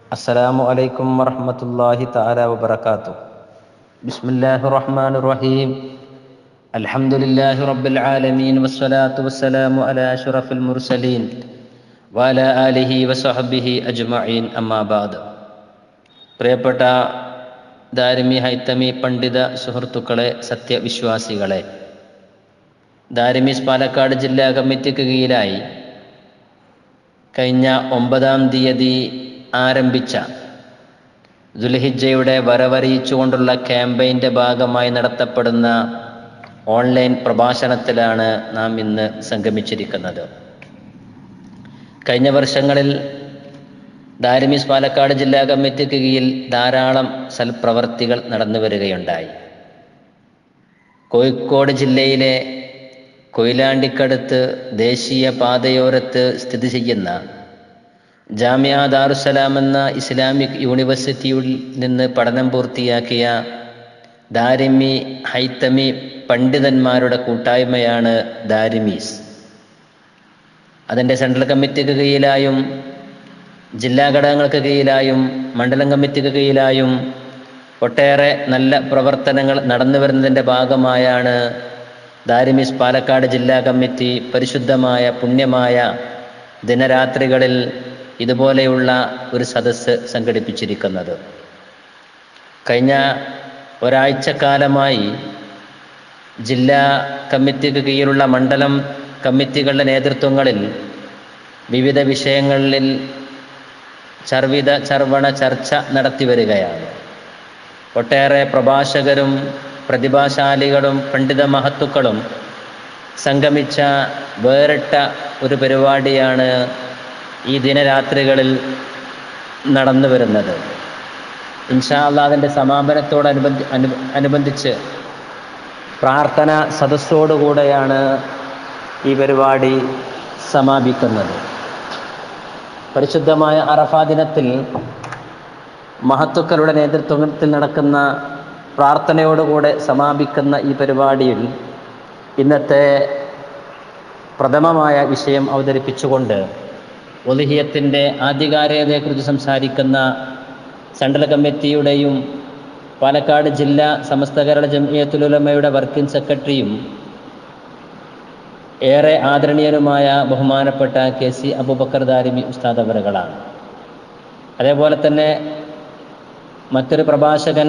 السلام عليكم ورحمة الله تعالى وبركاته بسم الله الرحمن الرحيم الحمد لله رب العالمين والصلاة والسلام على أشرف المرسلين وعلى آله وصحبه أجمعين أما بعد പ്രിയപ്പെട്ട ദാരിമി ഹൈത്തമി പണ്ഡിത സുഹൃത്തുക്കളെ സത്യവിശ്വാസികളെ ദാരിമിസ് പാലക്കാട് ജില്ലാ കമ്മിറ്റിക്ക് കീഴിലായി കഴിഞ്ഞ ഒമ്പതാം തീയതി ആരംഭിച്ച ദുൽഹിജയുടെ വരവറിയിച്ചുകൊണ്ടുള്ള ക്യാമ്പയിൻ്റെ ഭാഗമായി നടത്തപ്പെടുന്ന ഓൺലൈൻ പ്രഭാഷണത്തിലാണ് നാം ഇന്ന് സംഗമിച്ചിരിക്കുന്നത് കഴിഞ്ഞ വർഷങ്ങളിൽ ദാരിമിസ് പാലക്കാട് ജില്ലാ കമ്മിറ്റിക്ക് കീഴിൽ ധാരാളം സൽപ്രവർത്തികൾ നടന്നു വരികയുണ്ടായി കോഴിക്കോട് ജില്ലയിലെ കൊയിലാണ്ടിക്കടുത്ത് ദേശീയ പാതയോരത്ത് സ്ഥിതി ചെയ്യുന്ന ജാമ്യ ദാറുസലാം എന്ന ഇസ്ലാമിക് യൂണിവേഴ്സിറ്റിയിൽ നിന്ന് പഠനം പൂർത്തിയാക്കിയ ദാരിമി ഹൈത്തമി പണ്ഡിതന്മാരുടെ കൂട്ടായ്മയാണ് ദാരിമീസ് അതിൻ്റെ സെൻട്രൽ കമ്മിറ്റിക്ക് കീഴിലായും ജില്ലാ ഘടകങ്ങൾക്ക് കീഴിലായും മണ്ഡലം കമ്മിറ്റിക്ക് കീഴിലായും ഒട്ടേറെ നല്ല പ്രവർത്തനങ്ങൾ നടന്നു വരുന്നതിൻ്റെ ഭാഗമായാണ് ദാരിമിസ് പാലക്കാട് ജില്ലാ കമ്മിറ്റി പരിശുദ്ധമായ പുണ്യമായ ദിനരാത്രികളിൽ ഇതുപോലെയുള്ള ഒരു സദസ്സ് സംഘടിപ്പിച്ചിരിക്കുന്നത് കഴിഞ്ഞ ഒരാഴ്ചക്കാലമായി ജില്ലാ കമ്മിറ്റിക്ക് കീഴിലുള്ള മണ്ഡലം കമ്മിറ്റികളുടെ നേതൃത്വങ്ങളിൽ വിവിധ വിഷയങ്ങളിൽ ചർവിത ചർവണ ചർച്ച നടത്തി വരികയാണ് ഒട്ടേറെ പ്രഭാഷകരും പ്രതിഭാശാലികളും പണ്ഡിത മഹത്തുക്കളും സംഗമിച്ച വേറിട്ട ഒരു പരിപാടിയാണ് ഈ ദിനരാത്രികളിൽ നടന്നു വരുന്നത് ഇൻഷാ അള്ളാഹിൻ്റെ സമാപനത്തോടനുബന്ധി അനു അനുബന്ധിച്ച് പ്രാർത്ഥന സദസ്സോടുകൂടെയാണ് ഈ പരിപാടി സമാപിക്കുന്നത് പരിശുദ്ധമായ അറഫാ ദിനത്തിൽ മഹത്തുക്കളുടെ നേതൃത്വത്തിൽ നടക്കുന്ന പ്രാർത്ഥനയോടുകൂടെ സമാപിക്കുന്ന ഈ പരിപാടിയിൽ ഇന്നത്തെ പ്രഥമമായ വിഷയം അവതരിപ്പിച്ചുകൊണ്ട് ഒലിഹിയത്തിൻ്റെ ആധികാരികതയെക്കുറിച്ച് സംസാരിക്കുന്ന സെൻട്രൽ കമ്മിറ്റിയുടെയും പാലക്കാട് ജില്ലാ സമസ്ത കേരള ജംഇയത്തുലുലമയുടെ വർക്കിംഗ് സെക്രട്ടറിയും ഏറെ ആദരണീയനുമായ ബഹുമാനപ്പെട്ട കെ സി അബുബക്കർ ദാരിമി ഉസ്താദ് അവറുകളാണ് അതേപോലെ തന്നെ മറ്റൊരു പ്രഭാഷകൻ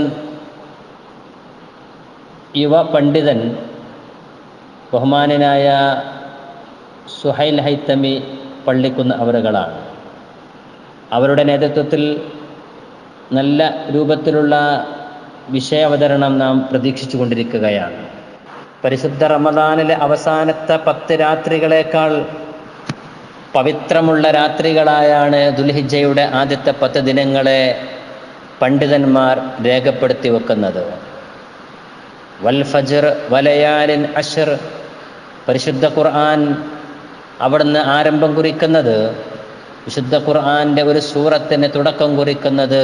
യുവ പണ്ഡിതൻ ബഹുമാനനായ സുഹൈൽ ഹൈത്തമി പള്ളിക്കുന്ന് അവറുകളാണ് അവരുടെ നേതൃത്വത്തിൽ നല്ല രൂപത്തിലുള്ള വിഷയാവതരണം നാം പ്രതീക്ഷിച്ചു കൊണ്ടിരിക്കുകയാണ് പരിശുദ്ധ റമദാനിലെ അവസാനത്തെ പത്ത് രാത്രികളേക്കാൾ പവിത്രമുള്ള രാത്രികളായാണ് ദുൽഹിജയുടെ ആദ്യത്തെ പത്ത് ദിനങ്ങളെ പണ്ഡിതന്മാർ രേഖപ്പെടുത്തി വെക്കുന്നത് വൽ ഫജർ വലയാലിൻ അഷർ പരിശുദ്ധ ഖുർആൻ അവിടുന്ന് ആരംഭം കുറിക്കുന്നത് വിശുദ്ധ ഖുർആന്റെ ഒരു സൂറത്തിന് തുടക്കം കുറിക്കുന്നത്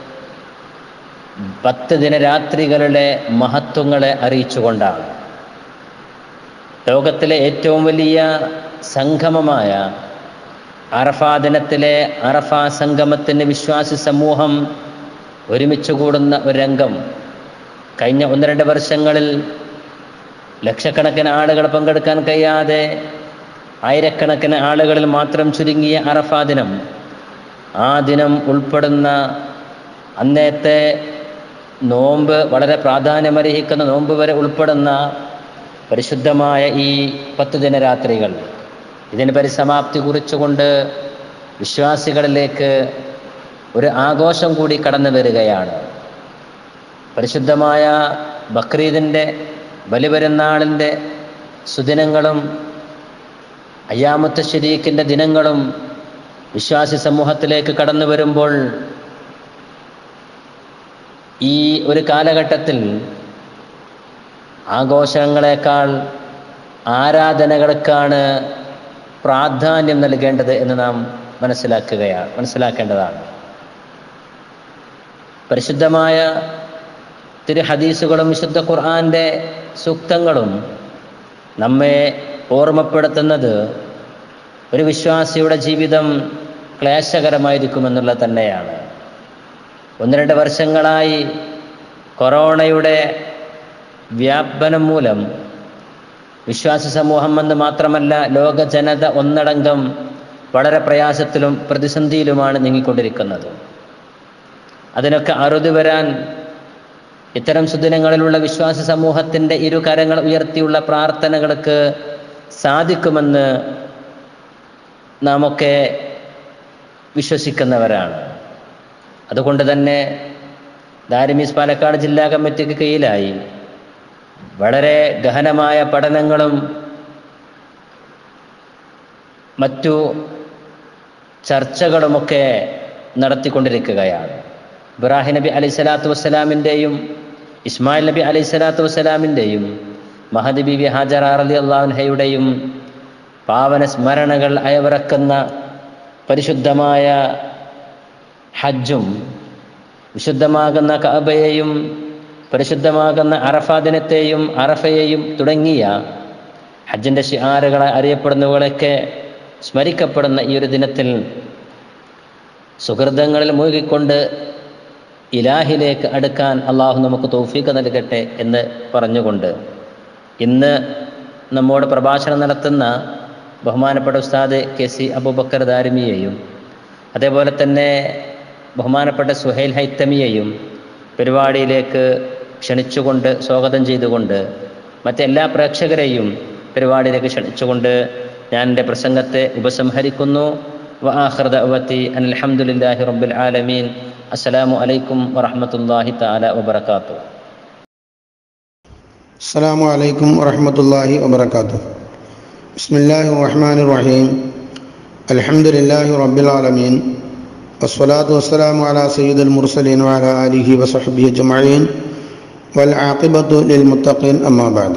പത്ത് ദിനരാത്രികളുടെ മഹത്വങ്ങളെ അറിയിച്ചുകൊണ്ടാണ് ലോകത്തിലെ ഏറ്റവും വലിയ സംഗമമായ അറഫാ ദിനത്തിലെ അറഫാ സംഗമത്തിന് വിശ്വാസി സമൂഹം ഒരുമിച്ച് കൂടുന്ന ഒരു രംഗം കഴിഞ്ഞ ഒന്ന് രണ്ട് വർഷങ്ങളിൽ ലക്ഷക്കണക്കിന് ആളുകൾ പങ്കെടുക്കാൻ കഴിയാതെ ആയിരക്കണക്കിന് ആളുകളിൽ മാത്രം ചുരുങ്ങിയ അറഫാ ദിനം ആ ദിനം ഉൾപ്പെടുന്ന അന്നത്തെ നോമ്പ് വളരെ പ്രാധാന്യമർഹിക്കുന്ന നോമ്പ് വരെ ഉൾപ്പെടുന്ന പരിശുദ്ധമായ ഈ പത്ത് ദിനരാത്രികൾ ഇതിന് പരിസമാപ്തി കുറിച്ചുകൊണ്ട് വിശ്വാസികളിലേക്ക് ഒരു ആഘോഷം കൂടി കടന്നു വരികയാണ് പരിശുദ്ധമായ ബക്രീദിൻ്റെ ബലിപെരുന്നാളിൻ്റെ സുദിനങ്ങളും അയ്യാമത്ത് ശരീക്കിൻ്റെ ദിനങ്ങളും വിശ്വാസി സമൂഹത്തിലേക്ക് കടന്നു വരുമ്പോൾ ഈ ഒരു കാലഘട്ടത്തിൽ ആഘോഷങ്ങളെക്കാൾ ആരാധനകൾക്കാണ് പ്രാധാന്യം നൽകേണ്ടത് എന്ന് നാം മനസ്സിലാക്കുകയാണ് മനസ്സിലാക്കേണ്ടതാണ് പരിശുദ്ധമായ തിരു ഹദീസുകളും വിശുദ്ധ ഖുർആന്റെ സൂക്തങ്ങളും നമ്മെ ഓർമ്മപ്പെടുത്തുന്നത് ഒരു വിശ്വാസിയുടെ ജീവിതം ക്ലേശകരമായിരിക്കുമെന്നുള്ളത് തന്നെയാണ് ഒന്ന് രണ്ട് വർഷങ്ങളായി കൊറോണയുടെ വ്യാപനം മൂലം വിശ്വാസ സമൂഹം എന്ന് മാത്രമല്ല ലോക ജനത ഒന്നടങ്കം വളരെ പ്രയാസത്തിലും പ്രതിസന്ധിയിലുമാണ് നീങ്ങിക്കൊണ്ടിരിക്കുന്നത് അതിനൊക്കെ അറുതി വരാൻ ഇത്തരം സുദിനങ്ങളിലുള്ള വിശ്വാസ സമൂഹത്തിൻ്റെ ഇരു കരങ്ങൾ ഉയർത്തിയുള്ള പ്രാർത്ഥനകൾക്ക് സാധിക്കുമെന്ന് നാം ഒക്കെ വിശ്വസിക്കുന്നവരാണ് അതുകൊണ്ട് തന്നെ ദാരിമീസ് പാലക്കാട് ജില്ലാ കമ്മിറ്റിക്ക് കീഴിലായി വളരെ ഗഹനമായ പഠനങ്ങളും മറ്റു ചർച്ചകളുമൊക്കെ നടത്തിക്കൊണ്ടിരിക്കുകയാണ് ഇബ്രാഹിം നബി അലൈഹി സ്വലാത്തു വസ്സലാമിൻ്റെയും ഇസ്മായിൽ നബി അലൈഹി സ്വലാത്തു വസ്സലാമിൻ്റെയും മഹദി ബിബി ഹാജർ അലി അള്ളാഹുഹയുടെയും പാവന സ്മരണകൾ അയവിറക്കുന്ന പരിശുദ്ധമായ ഹജ്ജും വിശുദ്ധമാകുന്ന കഅബയെയും പരിശുദ്ധമാകുന്ന അറഫ ദിനത്തെയും അറഫയെയും തുടങ്ങിയ ഹജ്ജിൻ്റെ ഷിആറുകളെ അറിയപ്പെടുന്നവകളൊക്കെ സ്മരിക്കപ്പെടുന്ന ഈ ഒരു ദിനത്തിൽ സുഹൃതങ്ങളിൽ മുഴുകിക്കൊണ്ട് ഇലാഹിലേക്ക് അടുക്കാൻ അള്ളാഹു നമുക്ക് തൗഫീഖ് നൽകട്ടെ എന്ന് പറഞ്ഞുകൊണ്ട് ഇന്ന് നമ്മോട് പ്രഭാഷണം നടത്തുന്ന ബഹുമാനപ്പെട്ട ഉസ്താദ് കെ സി അബൂബക്കർ ദാരിമിയെയും അതേപോലെ തന്നെ ബഹുമാനപ്പെട്ട സുഹൈൽ ഹൈത്തമിയെയും പരിപാടിയിലേക്ക് ക്ഷണിച്ചുകൊണ്ട് സ്വാഗതം ചെയ്തുകൊണ്ട് മറ്റെല്ലാ പ്രേക്ഷകരെയും പരിപാടിയിലേക്ക് ക്ഷണിച്ചുകൊണ്ട് ഞാൻ എൻ്റെ പ്രസംഗത്തെ ഉപസംഹരിക്കുന്നു وآخر دعوتي أن الحمد لله رب العالمين السلام عليكم ورحمة الله تعالى وبركاته السلام عليكم ورحمة الله وبركاته بسم الله الرحمن الرحيم الحمد لله رب العالمين والصلاة والسلام على سيد المرسلين وعلى آله وصحبه أجمعين والعاقبة للمتقين أما بعد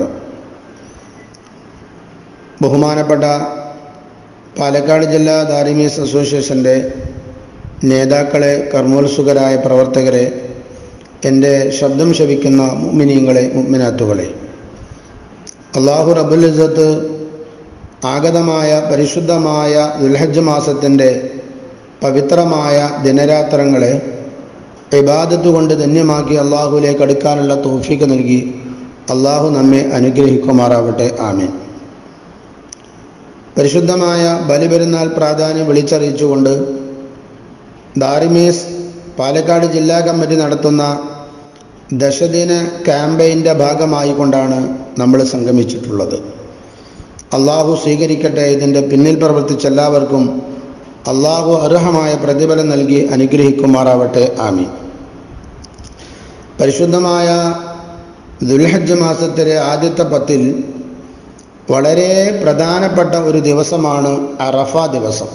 ബഹുമാനപ്പെട്ട പാലക്കാട് ജില്ലാ ദാരിമീസ് അസോസിയേഷൻ്റെ നേതാക്കളെ കർമ്മോത്സുകരായ പ്രവർത്തകരെ എൻ്റെ ശബ്ദം ശവിക്കുന്ന മുമ്മിനീങ്ങളെ മുമ്മിനാത്തുകളെ അള്ളാഹു റബുൽ ഇസത്ത് ആഗതമായ പരിശുദ്ധമായ ദുൽഹജ്ജ് മാസത്തിൻ്റെ പവിത്രമായ ദിനരാത്രങ്ങളെ ഇബാദത്ത് കൊണ്ട് ധന്യമാക്കി അള്ളാഹുലേക്ക് അടുക്കാനുള്ള തോഫിക്ക് നൽകി അള്ളാഹു നമ്മെ അനുഗ്രഹിക്കുമാറാവട്ടെ ആമീൻ പരിശുദ്ധമായ ബലിപെരുന്നാൾ പ്രാധാന്യം വിളിച്ചറിയിച്ചുകൊണ്ട് ദാരിമീസ് പാലക്കാട് ജില്ലാ കമ്മിറ്റി നടത്തുന്ന ദശദിന ക്യാമ്പയിൻ്റെ ഭാഗമായി കൊണ്ടാണ് നമ്മൾ സംഗമിച്ചിട്ടുള്ളത് അള്ളാഹു സ്വീകരിക്കട്ടെ ഇതിൻ്റെ പിന്നിൽ പ്രവർത്തിച്ച എല്ലാവർക്കും അള്ളാഹു അർഹമായ പ്രതിഫലം നൽകി അനുഗ്രഹിക്കുമാറാവട്ടെ ആമി പരിശുദ്ധമായ ദുൽഹജ്ജ് മാസത്തിലെ ആദ്യത്തെ പത്തിൽ വളരെ പ്രധാനപ്പെട്ട ഒരു ദിവസമാണ് അറഫ ദിവസം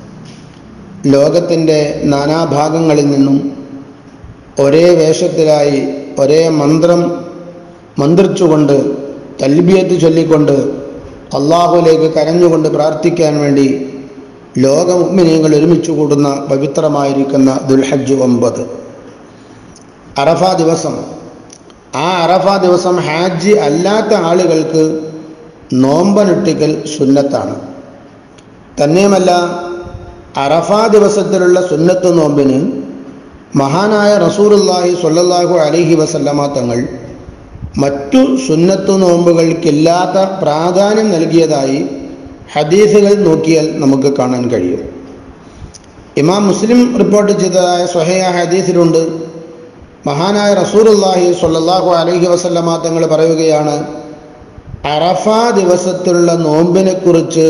ലോകത്തിൻ്റെ നാനാഭാഗങ്ങളിൽ നിന്നും ഒരേ വേഷത്തിലായി ഒരേ മന്ത്രം മന്ത്രിച്ചുകൊണ്ട് തൽബിയത്ത് ചൊല്ലിക്കൊണ്ട് അള്ളാഹുലേക്ക് കരഞ്ഞുകൊണ്ട് പ്രാർത്ഥിക്കാൻ വേണ്ടി ലോകമുഗ്മിനിയങ്ങൾ ഒരുമിച്ച് കൂടുന്ന പവിത്രമായിരിക്കുന്ന ദുൽഹജ്ജ് ഒമ്പത് അറഫ ദിവസം ആ അറഫ ദിവസം ഹാജി അല്ലാത്ത ആളുകൾക്ക് നോമ്പനുട്ടിക്കൽ സുന്നത്താണ് തന്നെയുമല്ല അറഫ ദിവസത്തിലുള്ള സുന്നത്ത് നോമ്പിന് മഹാനായ റസൂറുല്ലാഹി സ്വല്ലല്ലാഹു അലൈഹി വസല്ലമ തങ്ങൾ മറ്റു സുന്നത്ത് നോമ്പുകൾക്കില്ലാത്ത പ്രാധാന്യം നൽകിയതായി ഹദീസുകൾ നോക്കിയാൽ നമുക്ക് കാണാൻ കഴിയും ഇമാം മുസ്ലിം റിപ്പോർട്ട് ചെയ്തതായ സ്വഹയ ഹദീസിലുണ്ട് മഹാനായ റസൂറുല്ലാഹി സ്വല്ലല്ലാഹു അലൈഹി വസല്ലമ തങ്ങൾ പറയുകയാണ് അറഫ ദിവസത്തിലുള്ള നോമ്പിനെ കുറിച്ച്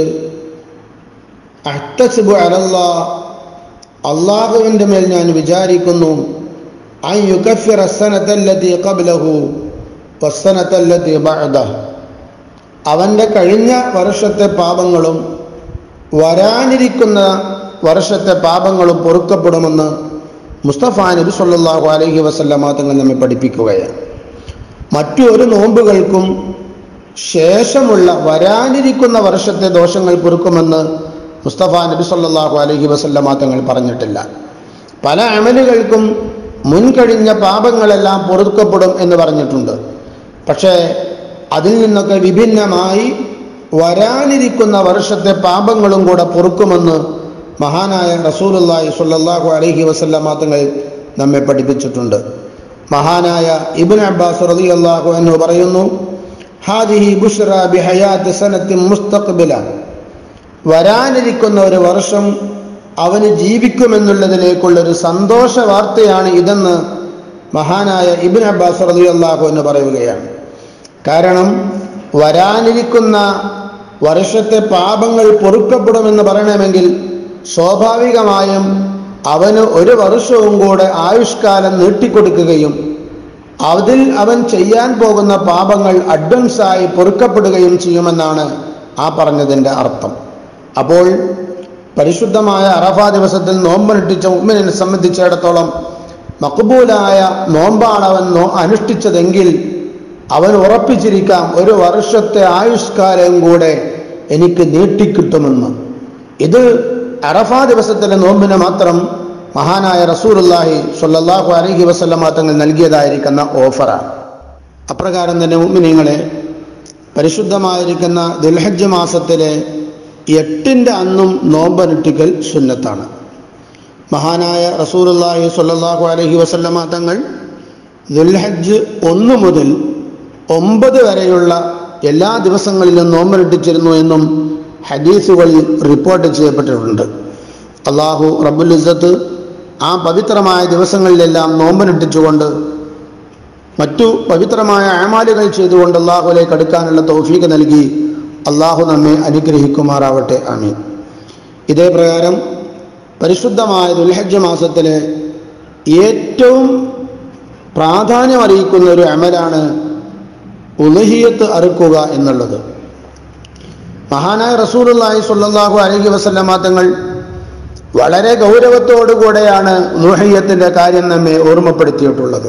അഹ്തസിബു അലല്ലാ അള്ളാഹുവിൻ്റെ മേൽ ഞാൻ വിചാരിക്കുന്നു അൻ യുകഫിർ അസനത്തല്ലതി ഖബ്ലഹു വസ്സനത്തല്ലതി ബഅദ അവൻ്റെ കഴിഞ്ഞ വർഷത്തെ പാപങ്ങളും വരാനിരിക്കുന്ന വർഷത്തെ പാപങ്ങളും പൊറുക്കപ്പെടുമെന്ന് മുസ്തഫ നബി സല്ലല്ലാഹു അലൈഹി വസല്ലമ തങ്ങൾ നമ്മെ പഠിപ്പിക്കുകയാണ് മറ്റു ഒരു നോമ്പുകൾക്കും ശേഷമുള്ള വരാനിരിക്കുന്ന വർഷത്തെ ദോഷങ്ങൾ പൊറുക്കുമെന്ന് മുസ്തഫ നബി സല്ലല്ലാഹു അലൈഹി വസല്ലമ തങ്ങൾ പറഞ്ഞിട്ടില്ല പല അമലുകൾക്കും മുൻകഴിഞ്ഞ പാപങ്ങളെല്ലാം പൊറുക്കപ്പെടും എന്ന് പറഞ്ഞിട്ടുണ്ട് പക്ഷേ അതിൽ നിന്നൊക്കെ വിഭിന്നമായി വരാനിരിക്കുന്ന വർഷത്തെ പാപങ്ങളും കൂടെ പൊറുക്കുമെന്ന് മഹാനായ റസൂലുള്ളാഹി സ്വല്ലല്ലാഹു അലൈഹി വസല്ലമ തങ്ങൾ നമ്മെ പഠിപ്പിച്ചിട്ടുണ്ട് മഹാനായ ഇബിൻ അബ്ബാസ് റതി അള്ളാഹു എന്ന് പറയുന്നു ഹാദിഹി ബുഷ്റ ബി ഹയാത്ത് സനത്തി മുസ്തഖ്ബില വരാനിരിക്കുന്ന ഒരു വർഷം അവന് ജീവിക്കുമെന്നുള്ളതിലേക്കുള്ളൊരു സന്തോഷ വാർത്തയാണ് ഇതെന്ന് മഹാനായ ഇബിൻ അബ്ബാസ് റതി അള്ളാഹു എന്ന് പറയുകയാണ് കാരണം വരാനിരിക്കുന്ന വർഷത്തെ പാപങ്ങൾ പൊറുക്കപ്പെടുമെന്ന് പറയണമെങ്കിൽ സ്വാഭാവികമായും അവന് ഒരു വർഷവും കൂടെ ആയുഷ്കാലം നീട്ടിക്കൊടുക്കുകയും അതിൽ അവൻ ചെയ്യാൻ പോകുന്ന പാപങ്ങൾ അഡ്വൻസായി പൊറുക്കപ്പെടുകയും ചെയ്യുമെന്നാണ് ആ പറഞ്ഞതിൻ്റെ അർത്ഥം അപ്പോൾ പരിശുദ്ധമായ അറഫ ദിവസത്തിൽ നോമ്പനുഷ്ഠിച്ച ഉമ്മിനെ സംബന്ധിച്ചിടത്തോളം മക്ബൂലായ നോമ്പാണ് അവൻ നോ അനുഷ്ഠിച്ചതെങ്കിൽ അവൻ ഉറപ്പിച്ചിരിക്കാം ഒരു വർഷത്തെ ആയുഷ്കാലം കൂടെ എനിക്ക് നീട്ടിക്കിട്ടുമെന്ന് ഇത് അറഫ ദിവസത്തിലെ നോമ്പിന് മാത്രം മഹാനായ റസൂലുല്ലാഹി സ്വല്ലല്ലാഹു അലൈഹി വസല്ലമ തങ്ങൾ നൽകിയതായിരിക്കുന്ന ഓഫറാണ് അപ്രകാരം തന്നെ മുഅ്മിനീങ്ങളെ പരിശുദ്ധമായിരിക്കുന്ന ദുൽഹജ്ജ് മാസത്തിലെ എട്ടിൻ്റെ അന്നും നോമ്പനുഷ്ഠിക്കൽ സുന്നത്താണ് മഹാനായ റസൂലുല്ലാഹി സ്വല്ലല്ലാഹു അലൈഹി വസല്ലമ തങ്ങൾ ദുൽഹജ്ജ് ഒന്ന് മുതൽ ഒമ്പത് വരെയുള്ള എല്ലാ ദിവസങ്ങളിലും നോമ്പനുഷ്ഠിച്ചിരുന്നു എന്നും ഹദീസുകളിൽ റിപ്പോർട്ട് ചെയ്യപ്പെട്ടിട്ടുണ്ട് അള്ളാഹു റബ്ബുൽ ഇസ്സത്ത് ആ പവിത്രമായ ദിവസങ്ങളിലെല്ലാം നോമ്പനുഷ്ഠിച്ചുകൊണ്ട് മറ്റു പവിത്രമായ ആമാലുകൾ ചെയ്തുകൊണ്ട് അള്ളാഹുലേക്ക് അടുക്കാനുള്ള തൗഫീക്ക് നൽകി അള്ളാഹു നമ്മെ അനുഗ്രഹിക്കുമാറാവട്ടെ ആമീൻ ഇതേ പ്രകാരം പരിശുദ്ധമായ ദുൽഹജ്ജ് മാസത്തിലെ ഏറ്റവും പ്രാധാന്യം അറിയിക്കുന്ന ഒരു അമലാണ് ഉലഹിയത്ത് അറുക്കുക എന്നുള്ളത് മഹാനായ റസൂലുള്ളാഹി സ്വല്ലല്ലാഹു അലൈഹി വസല്ലമ തങ്ങൾ വളരെ ഗൗരവത്തോടുകൂടെയാണ് ഉലഹിയത്തിന്റെ കാര്യം നമ്മെ ഓർമ്മപ്പെടുത്തിയിട്ടുള്ളത്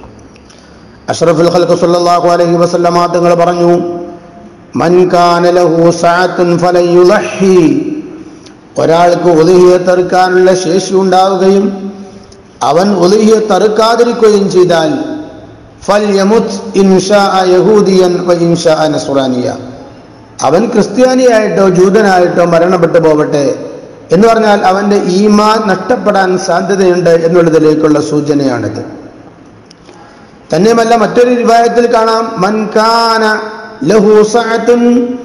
അഷ്റഫുൽ ഖൽഖ് സ്വല്ലല്ലാഹു അലൈഹി വസല്ലമ തങ്ങൾ പറഞ്ഞു മൻ കാന ലഹു സഅത്തുൻ ഫലയുളഹി ഒരാൾക്ക് ഉലഹിയത്ത് അറുക്കാനുള്ള ശേഷി ഉണ്ടാവുകയും അവൻ ഉലഹിയത്ത് അറുക്കാതിരിക്കുകയും ചെയ്താൽ ഫൽയമുത് ഇൻഷാ യഹൂദിയൻ വ ഇൻഷാ നസ്രാനിയ അവൻ ക്രിസ്ത്യാനിയായിട്ടോ ജൂതനായിട്ടോ മരണപ്പെട്ടു പോവട്ടെ എന്ന് പറഞ്ഞാൽ അവന്റെ ഈമാൻ നഷ്ടപ്പെടാൻ സാധ്യതയുണ്ട് എന്നുള്ളതിലേക്കുള്ള സൂചനയാണിത് തന്നെയുമല്ല മറ്റൊരു വിഭാഗത്തിൽ കാണാം മൻകാന ലഹു സഅത്തുൻ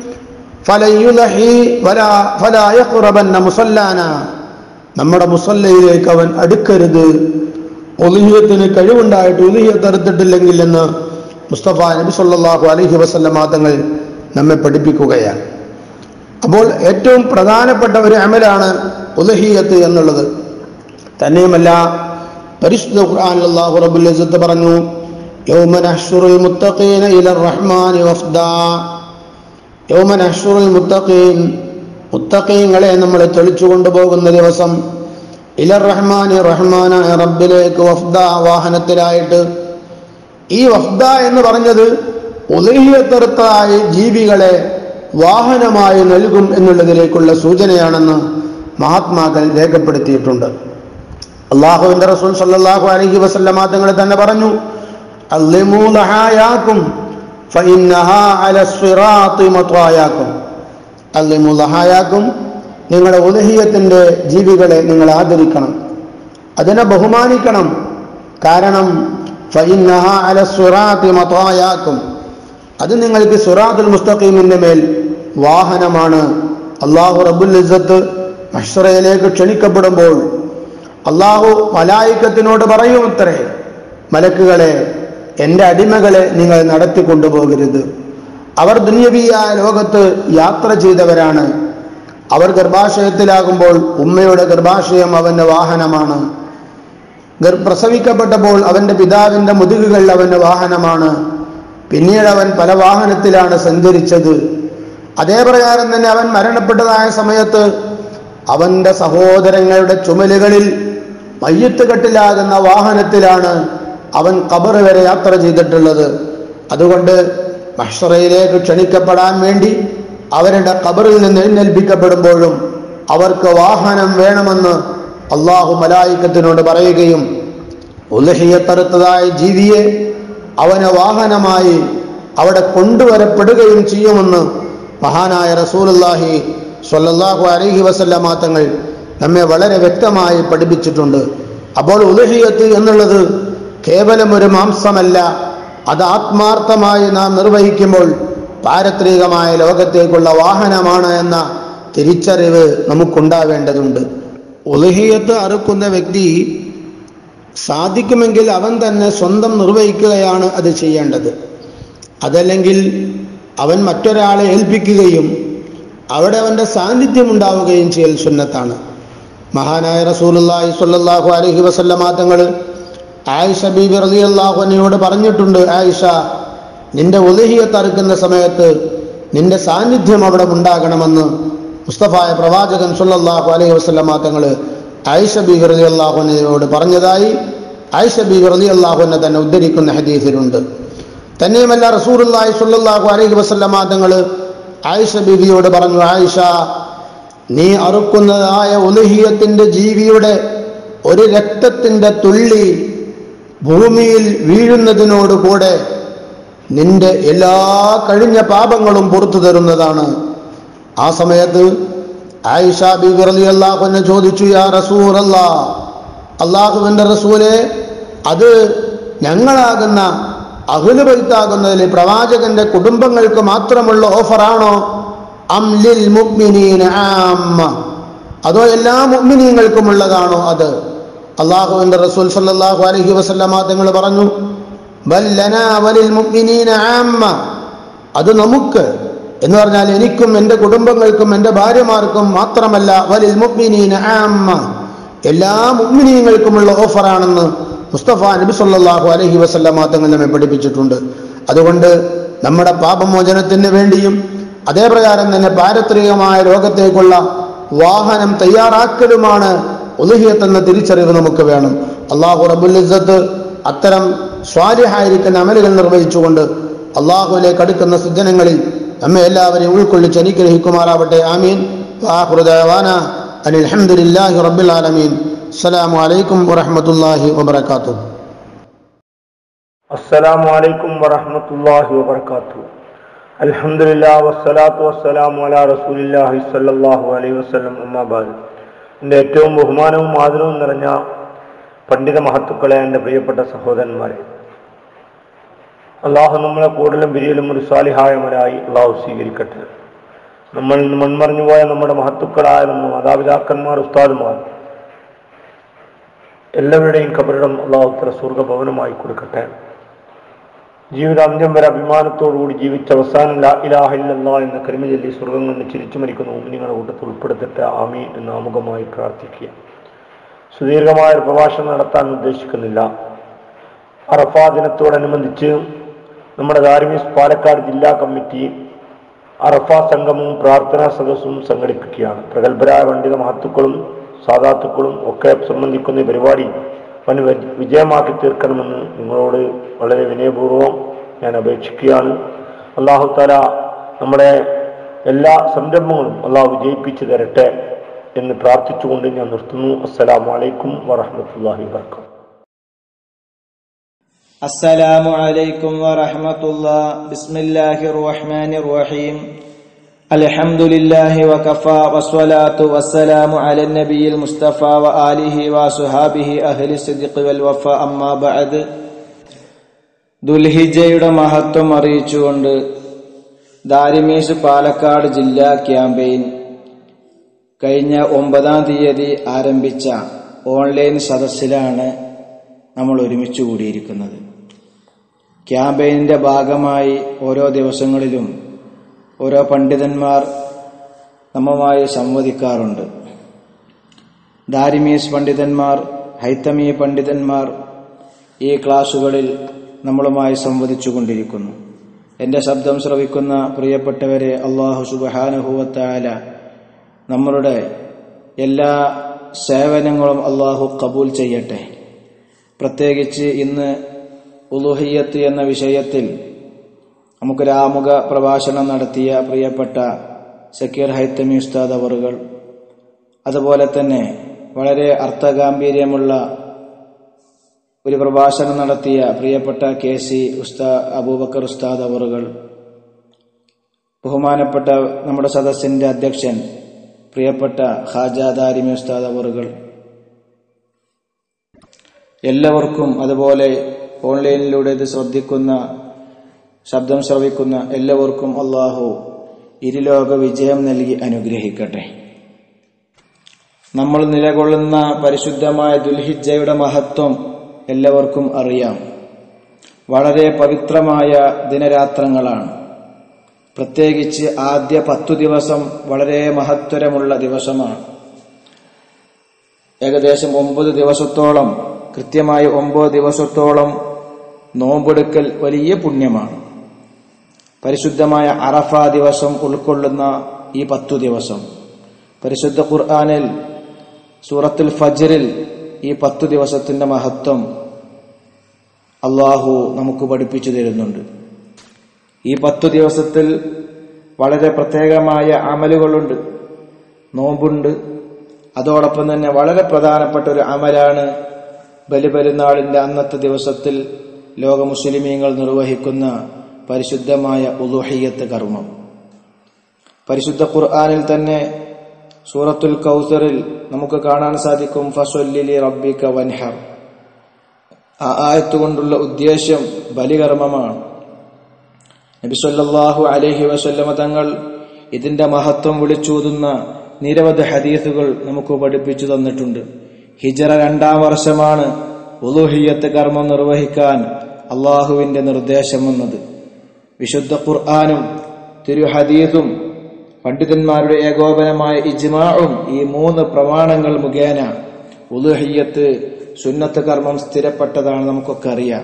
ഫലയുലഹി വലാ ഫലാ യഖ്റബന്ന മുസല്ലാന നമ്മുടെ മുസല്ലയിലേക്ക് അവൻ അടുക്കരുത് ഒലിഹ്യത്തിന് കഴിവുണ്ടായിട്ട് ഒലിഹ്യത്ത് എടുത്തിട്ടില്ലെങ്കിൽ എന്ന് മുസ്തഫ നബി സല്ലല്ലാഹു അലൈഹി വസല്ലമ തങ്ങൾ നമ്മെ പഠിപ്പിക്കുകയാണ് അപ്പോൾ ഏറ്റവും പ്രധാനപ്പെട്ട ഒരു അമലാണ് ഉലഹിയത്ത് എന്നുള്ളത് തന്നെയുമല്ല പരിശുദ്ധ ഖുർആനിൽ അല്ലാഹു റബ്ബുൽ ഇസ്സത്ത് പറഞ്ഞു യൗമ നഹ്ശുറുൽ മുത്തഖീന ഇലർ റഹ്മാനി വഫ്ദാ യൗമ നഹ്ശുറുൽ മുത്തഖീൻ മുത്തഖീങ്ങളെ നമ്മൾ തെളിച്ചു കൊണ്ടുപോകുന്ന ദിവസം ഇലർ റഹ്മാനി റഹ്മാനായ റബ്ബിലേക്ക് വഫ്ദ വാഹനത്തിലായിട്ട് ഈ വഫ്ദ എന്ന് പറഞ്ഞത് ഉദയത്തെറുത്തായ ജീവികളെ വാഹനമായി നൽകും എന്നുള്ളതിലേക്കുള്ള സൂചനയാണെന്ന് മഹാത്മാക്കൾ രേഖപ്പെടുത്തിയിട്ടുണ്ട് അള്ളാഹുവിന്റെ റസൂൽ സല്ലല്ലാഹു അലൈഹി വസല്ലമ തങ്ങൾ തന്നെ പറഞ്ഞു അല്ലിമൂ ലഹായാക്കും ഫഇന്നഹാ അല സിറാത്തി മത്വായാക്കും അല്ലിമൂ ലഹായാക്കും നിങ്ങളുടെ ഉദഹിയത്തിന്റെ ജീവികളെ നിങ്ങൾ ആദരിക്കണം അതിനെ ബഹുമാനിക്കണം കാരണം ഫഇന്നഹാ അല സിറാത്തി മത്വായാക്കും അത് നിങ്ങൾക്ക് സുറാത്തുൽ മുസ്തഖീമിന്റെ മേൽ വാഹനമാണ് അള്ളാഹു റബ്ബുൽ ഇസ്സത്ത് മഷ്റയിലേക്ക് ക്ഷണിക്കപ്പെടുമ്പോൾ അള്ളാഹു മലായിക്കത്തിനോട് പറയും അത്രേ മലക്കുകളെ എൻ്റെ അടിമകളെ നിങ്ങൾ നടത്തി കൊണ്ടുപോകരുത് അവർ ദുന്യവിയായ ലോകത്ത് യാത്ര ചെയ്തവരാണ് അവർ ഗർഭാശയത്തിലാകുമ്പോൾ ഉമ്മയുടെ ഗർഭാശയം അവൻ്റെ വാഹനമാണ് ഗർ- പ്രസവിക്കപ്പെട്ടപ്പോൾ അവൻ്റെ പിതാവിൻ്റെ മുതുകുകൾ അവൻ്റെ വാഹനമാണ് പിന്നീട് അവൻ പല വാഹനത്തിലാണ് സഞ്ചരിച്ചത് അതേ പ്രകാരം തന്നെ അവൻ മരണപ്പെട്ടതായ സമയത്ത് അവന്റെ സഹോദരങ്ങളുടെ ചുമലുകളിൽ മയ്യത്ത് കെട്ടിലാകുന്ന വാഹനത്തിലാണ് അവൻ കബർ വരെ യാത്ര ചെയ്തിട്ടുള്ളത് അതുകൊണ്ട് മഹ്ഷറയിലേക്ക് ക്ഷണിക്കപ്പെടാൻ വേണ്ടി അവരുടെ കബറിൽ നിന്ന് എഴുന്നേൽപ്പിക്കപ്പെടുമ്പോഴും അവർക്ക് വാഹനം വേണമെന്ന് അള്ളാഹു മലായിക്കത്തിനോട് പറയുകയും ഉലഹിയത്തറുത്തതായ ജീവിയെ അവന് വാഹനമായി അവിടെ കൊണ്ടുവരപ്പെടുകയും ചെയ്യുമെന്ന് മഹാനായ റസൂലുള്ളാഹി സ്വല്ലല്ലാഹു അലൈഹി വസല്ലമ തങ്ങൾ നമ്മെ വളരെ വ്യക്തമായി പഠിപ്പിച്ചിട്ടുണ്ട് അപ്പോൾ ഉലഹിയത്ത് എന്നുള്ളത് കേവലം ഒരു മാംസമല്ല അത് ആത്മാർത്ഥമായി നാം നിർവഹിക്കുമ്പോൾ പാരത്രികമായ ലോകത്തേക്കുള്ള വാഹനമാണ് എന്ന തിരിച്ചറിവ് നമുക്കുണ്ടാവേണ്ടതുണ്ട് ഉലഹിയത്ത് അറുക്കുന്ന വ്യക്തി സാധിക്കുമെങ്കിൽ അവൻ തന്നെ സ്വന്തം നിർവഹിക്കുകയാണ് അത് ചെയ്യേണ്ടത് അതല്ലെങ്കിൽ അവൻ മറ്റൊരാളെ ഏൽപ്പിക്കുകയും അവിടെ അവൻ്റെ സാന്നിധ്യം ഉണ്ടാവുകയും ചെയ്യൽ സുന്നത്താണ് മഹാനായ റസൂലുള്ളാഹി സ്വല്ലല്ലാഹു അലൈഹി വസല്ലമ തങ്ങൾ ആയിഷ ബീബി റളിയല്ലാഹു അൻഹയോട് പറഞ്ഞിട്ടുണ്ട് ആയിഷ നിന്റെ ഉലഹിയത്ത് അറുക്കുന്ന സമയത്ത് നിന്റെ സാന്നിധ്യം അവിടെ ഉണ്ടാകണമെന്ന് മുസ്തഫായ പ്രവാചകൻ സ്വല്ലല്ലാഹു അലൈഹി വസല്ലമ തങ്ങൾ ആയിഷ ബീബി റളിയല്ലാഹു അൻഹയോട് പറഞ്ഞതായി ആയിഷ ബീബി റളിയല്ലാഹു അൻഹ തന്നെ ഉദ്ധരിക്കുന്ന ഹദീസിലുണ്ട് തന്നെയുമല്ല റസൂലുള്ളാഹി സ്വല്ലല്ലാഹു അലൈഹി വസല്ലമ തങ്ങൾ ആയിഷ ബീവിയോട് പറഞ്ഞു ആയിഷ നീ അറുക്കുന്നതായ ഉലഹിയത്തിന്റെ ജീവിയുടെ ഒരു രക്തത്തിന്റെ തുള്ളി ഭൂമിയിൽ വീഴുന്നതിനോട് കൂടെ നിന്റെ എല്ലാ കഴിഞ്ഞ പാപങ്ങളും പുറത്തു തരുന്നതാണ് ആ സമയത്ത് ആയിഷ ബീബി റളിയല്ലാഹു അൻഹ ചോദിച്ചു യാ റസൂലല്ലാ അള്ളാഹുവിന്റെ റസൂലെ അത് ഞങ്ങളാകുന്ന അഹുലുബൈത്താകുന്നതിൽ പ്രവാചകന്റെ കുടുംബങ്ങൾക്ക് മാത്രമുള്ള ഓഫറാണോ അം ലിൽ മുഅ്മിനീന ആമ്മ അതോ എല്ലാ മുഅ്മിനീങ്ങൾക്കും ഉള്ളതാണോ അത് അള്ളാഹുവിന്റെ റസൂൽ സല്ലല്ലാഹു അലൈഹി വസല്ലമ തങ്ങൾ പറഞ്ഞു ബൽ ലനാ വലിൽ മുഅ്മിനീന ആമ്മ അത് നമുക്ക് എന്ന് പറഞ്ഞാൽ എനിക്കും എൻ്റെ കുടുംബങ്ങൾക്കും എൻ്റെ ഭാര്യമാർക്കും മാത്രമല്ല വലിൽ മുഅ്മിനീന ആമ്മ എല്ലാ മുഅ്മിനീങ്ങൾക്കുമുള്ള ഓഫറാണെന്ന് മുസ്തഫ നബി സല്ലല്ലാഹു അലൈഹി വസല്ലമ തങ്ങൾ നമ്മെ പഠിപ്പിച്ചിട്ടുണ്ട് അതുകൊണ്ട് നമ്മുടെ പാപമോചനത്തിന് വേണ്ടിയും അതേ പ്രകാരം തന്നെ പാരത്രികമായ ലോകത്തേക്കുള്ള വാഹനം തയ്യാറാക്കലുമാണ് ഉലുഹിയത്ത് എന്ന തിരിച്ചറിവ് നമുക്ക് വേണം അള്ളാഹു റബുൽ ഇസ്സത്ത് അത്തരം സ്വാലിഹായിരിക്കുന്ന അമലുകൾ നിർവഹിച്ചുകൊണ്ട് അള്ളാഹുവിലേക്ക് അടുക്കുന്ന സജ്ജനങ്ങളിൽ നമ്മെ എല്ലാവരെയും ഉൾക്കൊള്ളിച്ച് അനുഗ്രഹിക്കുമാറാവട്ടെ ആമീൻ വാഹുദാന അനിൽ അൽഹംദുലില്ലാഹി റബ്ബിൽ ആലമീൻ അസ്സലാമു അലൈക്കും വറഹ്മത്തുള്ളാഹി വബറകാതുഹു അസ്സലാമു അലൈക്കും വറഹ്മത്തുള്ളാഹി വബറകാതുഹു അൽഹംദുലില്ലാ വസ്സലാത്തു വസ്സലാമു അലാ റസൂലില്ലാഹി സ്വല്ലല്ലാഹു അലൈഹി വസല്ലം അമ്മാ ബാദ് എൻ്റെ ഏറ്റവും ബഹുമാനവും ആദരവും നിറഞ്ഞ പണ്ഡിത മഹത്തുക്കളെ എൻ്റെ പ്രിയപ്പെട്ട സഹോദരന്മാരെ അള്ളാഹു നമ്മളെ കൂടുതലും വിരിയലും ഒരു സാലിഹായമരായി അള്ളാഹു സ്വീകരിക്കട്ടെ നമ്മൾ ഇന്ന് മൺമറിഞ്ഞു പോയ നമ്മുടെ മഹത്തുക്കളായ നമ്മുടെ മാതാപിതാക്കന്മാർ ഉസ്താദുമാർ എല്ലാവരുടെയും കബറിടം അള്ളാഹുത്തര സ്വർഗഭവനമായി കൊടുക്കട്ടെ ജീവിതാന്ത്യം വരെ അഭിമാനത്തോടുകൂടി ജീവിച്ച അവസാനം ലാ ഇലാഹ ഇല്ലല്ലാ എന്ന കരിമ ചൊല്ലി സ്വർഗം കൊണ്ട് ചിരിച്ചു മരിക്കുന്ന ഉമ്മിനിങ്ങളുടെ കൂട്ടത്തിൽ ഉൾപ്പെടുത്തിട്ട് ആമീൻ എന്ന് ആമുഖമായി പ്രാർത്ഥിക്കുക സുദീർഘമായ ഒരു പ്രഭാഷണം നടത്താൻ ഉദ്ദേശിക്കുന്നില്ല അറഫാ ദിനത്തോടനുബന്ധിച്ച് നമ്മുടെ ധാർമിക് പാലക്കാട് ജില്ലാ കമ്മിറ്റി അറഫ സംഗമവും പ്രാർത്ഥനാ സദസ്സും സംഘടിപ്പിക്കുകയാണ് പ്രഗത്ഭരായ പണ്ഡിത മഹത്തുക്കളും സാധാത്തുക്കളും ഒക്കെ സംബന്ധിക്കുന്ന ഈ പരിപാടി വൻ വി- വിജയമാക്കി തീർക്കണമെന്ന് നിങ്ങളോട് വളരെ വിനയപൂർവ്വം ഞാൻ അപേക്ഷിക്കുകയാണ് അള്ളാഹു താല നമ്മുടെ എല്ലാ സംരംഭങ്ങളും അള്ളാഹു വിജയിപ്പിച്ചു തരട്ടെ എന്ന് പ്രാർത്ഥിച്ചുകൊണ്ട് ഞാൻ നിർത്തുന്നു അസ്സലാമു അലൈക്കും വറഹമത്തല്ലാഹി വർക്കം السلام عليكم ورحمة الله بسم الله الرحمن الرحيم الحمد لله وكفى والصلاة والسلام على النبي المصطفى وآله وصحابه أهل الصدق والوفاء أما بعد ദുൽഹിജയുടെ മഹത്വം അറിയിച്ചുകൊണ്ട് ദാരിമേശ് പാലക്കാട് ജില്ലാ ക്യാമ്പയിൻ കഴിഞ്ഞ ഒമ്പതാം തീയതി ആരംഭിച്ച ഓൺലൈൻ സദസ്സിലാണ് നമ്മൾ ഒരുമിച്ച് കൂടിയിരിക്കുന്നത് ക്യാമ്പയിനിന്റെ ഭാഗമായി ഓരോ ദിവസങ്ങളിലും ഓരോ പണ്ഡിതന്മാർ നമ്മുമായി സംവദിക്കാറുണ്ട് ദാരിമീസ് പണ്ഡിതന്മാർ ഹൈത്തമീ പണ്ഡിതന്മാർ ഈ ക്ലാസുകളിൽ നമ്മളുമായി സംവദിച്ചു കൊണ്ടിരിക്കുന്നു എന്റെ ശബ്ദം ശ്രവിക്കുന്ന പ്രിയപ്പെട്ടവരെ അള്ളാഹു സുബാനുഹുവത്തായ നമ്മളുടെ എല്ലാ സേവനങ്ങളും അള്ളാഹു കബൂൽ ചെയ്യട്ടെ പ്രത്യേകിച്ച് ഇന്ന് ഉലുഹിയത്ത് എന്ന വിഷയത്തിൽ നമുക്കൊരു ആമുഖ പ്രഭാഷണം നടത്തിയ പ്രിയപ്പെട്ട സക്കീർ ഹൈത്തമി ഉസ്താദ് അവറുകൾ അതുപോലെ തന്നെ വളരെ അർത്ഥഗാംഭീര്യമുള്ള ഒരു പ്രഭാഷണം നടത്തിയ പ്രിയപ്പെട്ട കെ സി ഉസ്താ അബൂബക്കർ ഉസ്താദ് അവറുകൾ ബഹുമാനപ്പെട്ട നമ്മുടെ സദസ്സിന്റെ അധ്യക്ഷൻ പ്രിയപ്പെട്ട ഖാജ ദാരിമി ഉസ്താദ് അവറുകൾ എല്ലാവർക്കും അതുപോലെ ഓൺലൈനിലൂടെ ഇത് ശ്രദ്ധിക്കുന്ന ശബ്ദം ശ്രവിക്കുന്ന എല്ലാവർക്കും അള്ളാഹു ഇരുലോക വിജയം നൽകി അനുഗ്രഹിക്കട്ടെ നമ്മൾ നിലകൊള്ളുന്ന പരിശുദ്ധമായ ദുൽഹിജയുടെ മഹത്വം എല്ലാവർക്കും അറിയാം വളരെ പവിത്രമായ ദിനരാത്രങ്ങളാണ് പ്രത്യേകിച്ച് ആദ്യ പത്തു ദിവസം വളരെ മഹത്വരമുള്ള ദിവസമാണ് ഏകദേശം ഒമ്പത് ദിവസത്തോളം കൃത്യമായി ഒമ്പത് ദിവസത്തോളം നോമ്പെടുക്കൽ വലിയ പുണ്യമാണ് പരിശുദ്ധമായ അറഫ ദിവസം ഉൾക്കൊള്ളുന്ന ഈ പത്തു ദിവസം പരിശുദ്ധ ഖുർആാനിൽ സൂറത്തുൽ ഫജറിൽ ഈ പത്തു ദിവസത്തിന്റെ മഹത്വം അള്ളാഹു നമുക്ക് പഠിപ്പിച്ചു തരുന്നുണ്ട് ഈ പത്തു ദിവസത്തിൽ വളരെ പ്രത്യേകമായ അമലുകളുണ്ട് നോമ്പുണ്ട് അതോടൊപ്പം തന്നെ വളരെ പ്രധാനപ്പെട്ട ഒരു അമലാണ് ബലിപെരുന്നാളിന്റെ അന്നത്തെ ദിവസത്തിൽ ലോക മുസ്ലിമീങ്ങൾ നിർവഹിക്കുന്ന പരിശുദ്ധമായ ഉലുഹിയത്ത് കർമ്മം പരിശുദ്ധ ഖുർആാനിൽ തന്നെ സൂറത്തുൽ കൗസറിൽ നമുക്ക് കാണാൻ സാധിക്കും ഫസൊല്ലിലി റബ്ബിക വൻഹർ ആ ആയത്ത് കൊണ്ടുള്ള ഉദ്ദേശ്യം ബലികർമ്മമാണ് നബി സല്ലല്ലാഹു അലൈഹി വസല്ലമ തങ്ങൾ ഇതിന്റെ മഹത്വം വിളിച്ചൂതുന്ന നിരവധി ഹദീസുകൾ നമുക്ക് പഠിപ്പിച്ചു തന്നിട്ടുണ്ട് ഹിജറ രണ്ടാം വർഷമാണ് ഉലുഹിയത്ത് കർമ്മം നിർവഹിക്കാൻ അള്ളാഹുവിന്റെ നിർദ്ദേശം വന്നത് വിശുദ്ധ ഖുർആാനും തിരു ഹദീസും പണ്ഡിതന്മാരുടെ ഏകോപനമായ ഇജ്മാഉം ഈ മൂന്ന് പ്രമാണങ്ങൾ മുഖേന ഉലുഹിയത്ത് സുന്നത്ത് കർമ്മം സ്ഥിരപ്പെട്ടതാണ് നമുക്കൊക്കെ അറിയാം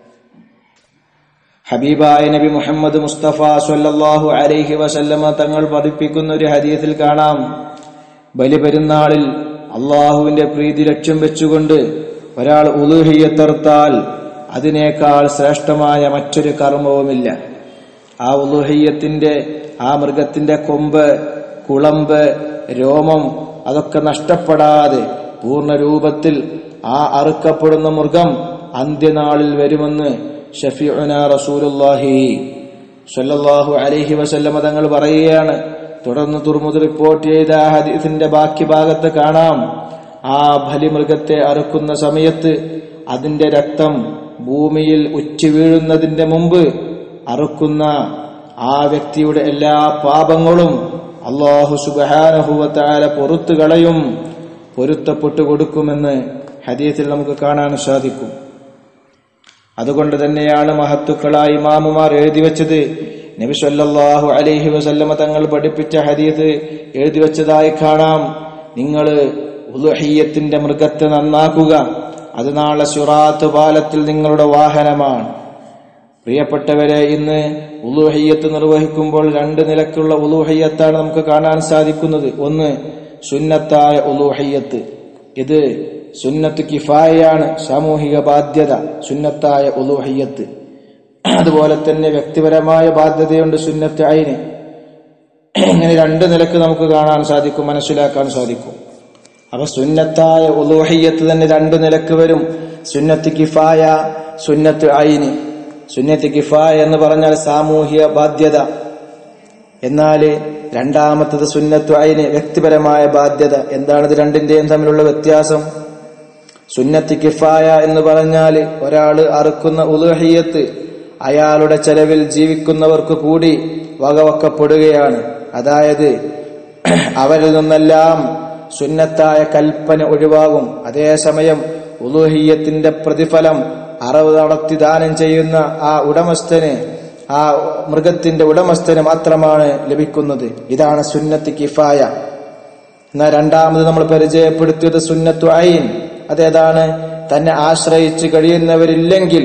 ഹബീബായ നബി മുഹമ്മദ് മുസ്തഫ സല്ലല്ലാഹു അലൈഹി വസല്ലമ തങ്ങൾ പതിപ്പിക്കുന്ന ഒരു ഹദീസിൽ കാണാം ബലിപെരുന്നാളിൽ അള്ളാഹുവിന്റെ പ്രീതി ലക്ഷ്യം വെച്ചുകൊണ്ട് ഒരാൾ ഉലുഹിയത്തെർത്താൽ അതിനേക്കാൾ ശ്രേഷ്ഠമായ മറ്റൊരു കർമ്മവുമില്ല ആ ഉലുഹിയത്തിന്റെ ആ മൃഗത്തിന്റെ കൊമ്പ് കുളമ്പ് രോമം അതൊക്കെ നഷ്ടപ്പെടാതെ പൂർണ്ണ രൂപത്തിൽ ആ അറുക്കപ്പെടുന്ന മൃഗം അന്ത്യനാളിൽ വരുമെന്ന് ഷഫീഉന റസൂലുള്ളാഹി സല്ലല്ലാഹു അലൈഹി വസല്ലമ തങ്ങൾ പറയുകയാണ് തുടർന്ന് തുറമുത് റിപ്പോർട്ട് ചെയ്ത ആ ഹദീസിന്റെ ബാക്കി ഭാഗത്ത് കാണാം ആ ബലിമൃഗത്തെ അറുക്കുന്ന സമയത്ത് അതിന്റെ രക്തം ഭൂമിയിൽ ഉച്ചു വീഴുന്നതിന്റെ മുമ്പ് അറുക്കുന്ന ആ വ്യക്തിയുടെ എല്ലാ പാപങ്ങളും അള്ളാഹു സുബഹാനഹുവത്താല പൊറത്തു കളയും പൊരുത്തപ്പെട്ടു കൊടുക്കുമെന്ന് ഹദീസിൽ നമുക്ക് കാണാൻ സാധിക്കും അതുകൊണ്ട് തന്നെയാണ് മഹത്തുക്കളായ ഇമാമുമാർ എഴുതി വെച്ചത് നബി സല്ലല്ലാഹു അലൈഹി വസല്ലമ തങ്ങൾ പഠിപ്പിച്ച ഹദീസ് എഴുതി വെച്ചതായി കാണാം നിങ്ങൾ ഉലുഹിയത്തിന്റെ മൃഗത്തെ നന്നാക്കുക അത് നാളെ സുറാത്ത് പാലത്തിൽ നിങ്ങളുടെ വാഹനമാണ് പ്രിയപ്പെട്ടവരെ ഇന്ന് ഉലൂഹയ്യത്ത് നിർവഹിക്കുമ്പോൾ രണ്ട് നിലക്കുള്ള ഉലൂഹയ്യത്താണ് നമുക്ക് കാണാൻ സാധിക്കുന്നത് ഒന്ന് സുന്നത്തായ ഉലൂഹയ്യത്ത് ഇത് സുന്നത്ത് കിഫായയാണ് സാമൂഹിക ബാധ്യത സുന്നത്തായ ഉലൂഹയ്യത്ത് അതുപോലെ തന്നെ വ്യക്തിപരമായ ബാധ്യതയുണ്ട് സുന്നത്ത് അയിന് ഇങ്ങനെ രണ്ട് നിലക്ക് നമുക്ക് കാണാൻ സാധിക്കും മനസ്സിലാക്കാൻ സാധിക്കും അപ്പൊ സുന്നത്തായ ഉലൂഹയ്യത്ത് തന്നെ രണ്ട് നിലക്ക് വരും സുന്നത്ത് കിഫായ സുന്നത്ത് അയിന് സുന്നത്ത് കിഫായ എന്ന് പറഞ്ഞാൽ സാമൂഹിക ബാധ്യത എന്നാൽ രണ്ടാമത്തത് സുന്നത്തു അയിന് വ്യക്തിപരമായ ബാധ്യത എന്താണിത് രണ്ടിന്റെയും തമ്മിലുള്ള വ്യത്യാസം സുന്നത്ത് കിഫായ എന്ന് പറഞ്ഞാൽ ഒരാൾ അറുക്കുന്ന ഉലുഹയ്യത്ത് അയാളുടെ ചെലവിൽ ജീവിക്കുന്നവർക്ക് കൂടി വകവക്കപ്പെടുകയാണ് അതായത് അവരിൽ നിന്നെല്ലാം സുന്നത്തായ കൽപ്പന ഒഴിവാകും അതേസമയം ഉലുഹിയത്തിന്റെ പ്രതിഫലം അറവ് നടത്തി ദാനം ചെയ്യുന്ന ആ ഉടമസ്ഥന് ആ മൃഗത്തിന്റെ ഉടമസ്ഥന് മാത്രമാണ് ലഭിക്കുന്നത് ഇതാണ് സുന്നത്ത് കിഫായ എന്നാൽ രണ്ടാമത് നമ്മൾ പരിചയപ്പെടുത്തിയത് സുന്നത്തു ഐൻ അതേതാണ് തന്നെ ആശ്രയിച്ച് കഴിയുന്നവരില്ലെങ്കിൽ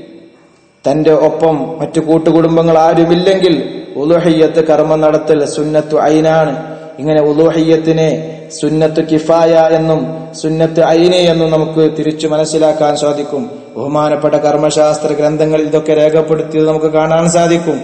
തന്റെ ഒപ്പം മറ്റു കൂട്ടുകുടുംബങ്ങൾ ആരുമില്ലെങ്കിൽ ഉലുഹയ്യത്ത് കർമ്മം നടത്തൽ സുന്നത്തു ഐനാണ് ഇങ്ങനെ ഉലുഹയ്യത്തിനെ സുന്നത്ത് കിഫായ എന്നും സുന്നത്ത് ഐനെ എന്നും നമുക്ക് തിരിച്ചു മനസ്സിലാക്കാൻ സാധിക്കും ബഹുമാനപ്പെട്ട കർമ്മശാസ്ത്ര ഗ്രന്ഥങ്ങളിൽ ഇതൊക്കെ രേഖപ്പെടുത്തിയത് നമുക്ക് കാണാൻ സാധിക്കും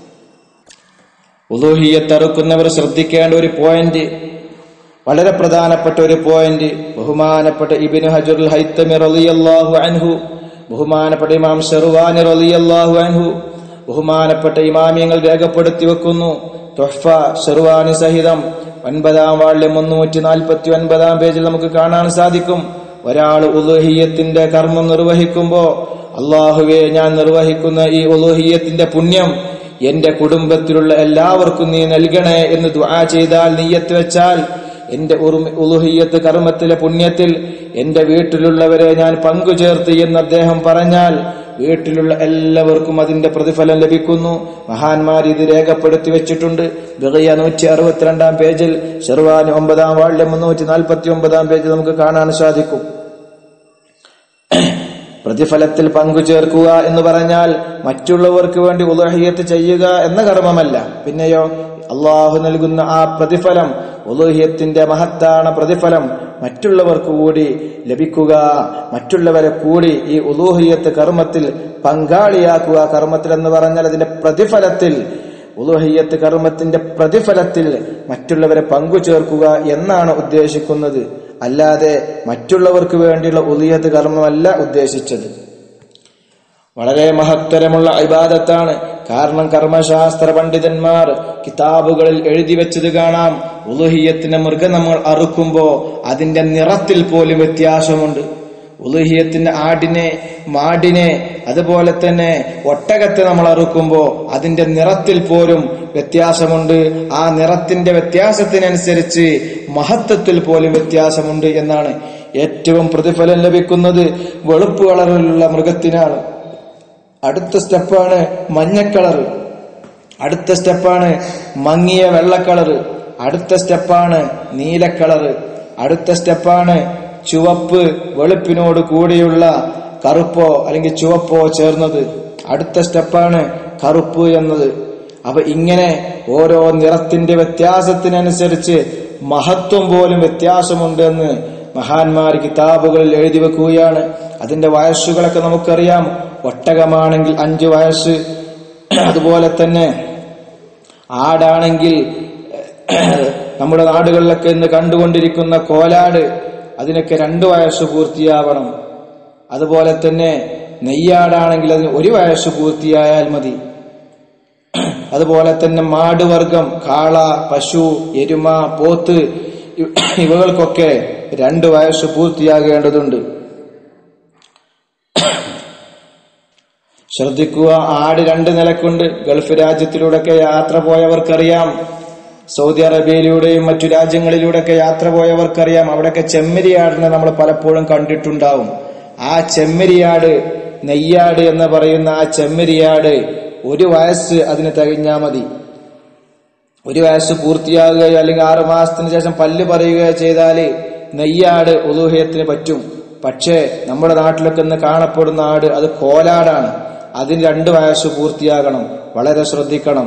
ഉലൂഹിയത്തറുക്കുന്നവർ ശ്രദ്ധിക്കേണ്ട ഒരു പോയിന്റ് വളരെ പ്രധാനപ്പെട്ട ഒരു പോയിന്റ് ബഹുമാനപ്പെട്ട ഇബിന് ഹജുൽ ഹൈത്തമി റളിയല്ലാഹു അൻഹു ബഹുമാനപ്പെട്ട ഇമാം ഷെർവാനി റളിയല്ലാഹു അൻഹു ബഹുമാനപ്പെട്ട ഇമാമിയങ്ങൾ രേഖപ്പെടുത്തി വെക്കുന്നു തൊഹ്ഫ ഷെർവാനി സഹിതം ഒൻപതാം വാള്യം മുന്നൂറ്റി നാൽപ്പത്തി ഒൻപതാം പേജിൽ നമുക്ക് കാണാൻ സാധിക്കും ഒരാൾ ഉലുഹിയത്തിന്റെ കർമ്മം നിർവഹിക്കുമ്പോ അള്ളാഹുവെ ഞാൻ നിർവഹിക്കുന്ന ഈ ഉലുഹിയത്തിന്റെ പുണ്യം എന്റെ കുടുംബത്തിലുള്ള എല്ലാവർക്കും നീ നൽകണേ എന്ന് ദുആ ചെയ്താൽ നീയത്ത് വെച്ചാൽ എന്റെ ഉറുമ- ഉലുഹിയത്ത് കർമ്മത്തിലെ പുണ്യത്തിൽ എന്റെ വീട്ടിലുള്ളവരെ ഞാൻ പങ്കുചേർത്ത് എന്ന് അദ്ദേഹം പറഞ്ഞാൽ വീട്ടിലുള്ള എല്ലാവർക്കും അതിന്റെ പ്രതിഫലം ലഭിക്കുന്നു മഹാന്മാർ ഇത് രേഖപ്പെടുത്തി വെച്ചിട്ടുണ്ട് ബിറിയ നൂറ്റി അറുപത്തിരണ്ടാം പേജിൽ ഷെർവാനി ഒമ്പതാം വാള്യം മുന്നൂറ്റി നാൽപ്പത്തി ഒമ്പതാം പേജിൽ നമുക്ക് കാണാൻ സാധിക്കും പ്രതിഫലത്തിൽ പങ്കുചേർക്കുക എന്ന് പറഞ്ഞാൽ മറ്റുള്ളവർക്ക് വേണ്ടി ഉലഹിയത്ത് ചെയ്യുക എന്ന കർമ്മമല്ല പിന്നെയോ അള്ളാഹു നൽകുന്ന ആ പ്രതിഫലം ഉലഹിയത്തിന്റെ മഹത്താണ് പ്രതിഫലം മറ്റുള്ളവർക്ക് കൂടി ലഭിക്കുക മറ്റുള്ളവരെ കൂടി ഈ ഉലൂഹിയത്ത് കർമ്മത്തിൽ പങ്കാളിയാക്കുക കർമ്മത്തിൽ എന്ന് പറഞ്ഞാൽ അതിന്റെ പ്രതിഫലത്തിൽ ഉലൂഹിയത്ത് കർമ്മത്തിന്റെ പ്രതിഫലത്തിൽ മറ്റുള്ളവരെ പങ്കുചേർക്കുക എന്നാണ് ഉദ്ദേശിക്കുന്നത് അല്ലാതെ മറ്റുള്ളവർക്ക് വേണ്ടിയുള്ള ഉലിയത്ത് കർമ്മമല്ല ഉദ്ദേശിച്ചത് വളരെ മഹത്തരമുള്ള ഇബാദത്താണ് കാരണം കർമ്മശാസ്ത്ര പണ്ഡിതന്മാർ കിതാബുകളിൽ എഴുതി വെച്ചത് കാണാം ഉലുഹിയത്തിന് മൃഗം നമ്മൾ അറുക്കുമ്പോ അതിന്റെ നിറത്തിൽ പോലും വ്യത്യാസമുണ്ട് ഉലുഹിയത്തിന്റെ ആടിനെ മാടിനെ അതുപോലെ തന്നെ ഒട്ടകത്തെ നമ്മൾ അറുക്കുമ്പോ അതിന്റെ നിറത്തിൽ പോലും വ്യത്യാസമുണ്ട് ആ നിറത്തിന്റെ വ്യത്യാസത്തിനനുസരിച്ച് മഹത്വത്തിൽ പോലും വ്യത്യാസമുണ്ട് എന്നാണ് ഏറ്റവും പ്രതിഫലം ലഭിക്കുന്നത് വെളുപ്പ് കളറിലുള്ള മൃഗത്തിനാണ് അടുത്ത സ്റ്റെപ്പാണ് മഞ്ഞ കളറ് അടുത്ത സ്റ്റെപ്പാണ് മങ്ങിയ വെള്ള കളറ് അടുത്ത സ്റ്റെപ്പാണ് നീല കളറ് അടുത്ത സ്റ്റെപ്പാണ് ചുവപ്പ് വെളുപ്പിനോട് കൂടിയുള്ള കറുപ്പോ അല്ലെങ്കിൽ ചുവപ്പോ ചേർന്നത് അടുത്ത സ്റ്റെപ്പാണ് കറുപ്പ് എന്നത് അപ്പൊ ഇങ്ങനെ ഓരോ നിറത്തിന്റെ വ്യത്യാസത്തിനനുസരിച്ച് മഹത്വം പോലും വ്യത്യാസമുണ്ട് എന്ന് മഹാന്മാർ കിതാബുകളിൽ എഴുതി വെക്കുകയാണ് അതിന്റെ വയസ്സുകളൊക്കെ നമുക്കറിയാം ഒട്ടകമാണെങ്കിൽ അഞ്ച് വയസ്സ് അതുപോലെ തന്നെ ആടാണെങ്കിൽ നമ്മുടെ നാടുകളിലൊക്കെ ഇന്ന് കണ്ടുകൊണ്ടിരിക്കുന്ന കോലാട് അതിനൊക്കെ രണ്ടു വയസ്സ് പൂർത്തിയാവണം അതുപോലെ തന്നെ നെയ്യാടാണെങ്കിൽ അതിന് ഒരു വയസ്സ് പൂർത്തിയായാൽ മതി അതുപോലെ തന്നെ മാടുവർഗം കാള പശു എരുമ പോത്ത് ഇവ- ഇവകൾക്കൊക്കെ രണ്ട് വയസ്സ് പൂർത്തിയാകേണ്ടതുണ്ട് ശ്രദ്ധിക്കുക ആട് രണ്ട് നിലക്കുണ്ട് ഗൾഫ് രാജ്യത്തിലൂടെയൊക്കെ യാത്ര പോയവർക്കറിയാം സൗദി അറേബ്യയിലൂടെയും മറ്റു രാജ്യങ്ങളിലൂടെയൊക്കെ യാത്ര പോയവർക്കറിയാം അവിടെയൊക്കെ ചെമ്മരിയാടിനെ നമ്മൾ പലപ്പോഴും കണ്ടിട്ടുണ്ടാവും ആ ചെമ്മരിയാട് നെയ്യാട് എന്ന് പറയുന്ന ആ ചെമ്മരിയാട് ഒരു വയസ്സ് അതിന് തികഞ്ഞാ മതി ഒരു വയസ്സ് പൂർത്തിയാകുകയോ അല്ലെങ്കിൽ ആറു മാസത്തിന് ശേഷം പല്ല് പറയുകയോ ചെയ്താല് നെയ്യാട് ഉലൂഹയത്തിന് പറ്റും പക്ഷേ നമ്മുടെ നാട്ടിലൊക്കെ ഇന്ന് കാണപ്പെടുന്ന ആട് അത് കോലാടാണ് അതിന് രണ്ട് വയസ്സ് പൂർത്തിയാകണം വളരെ ശ്രദ്ധിക്കണം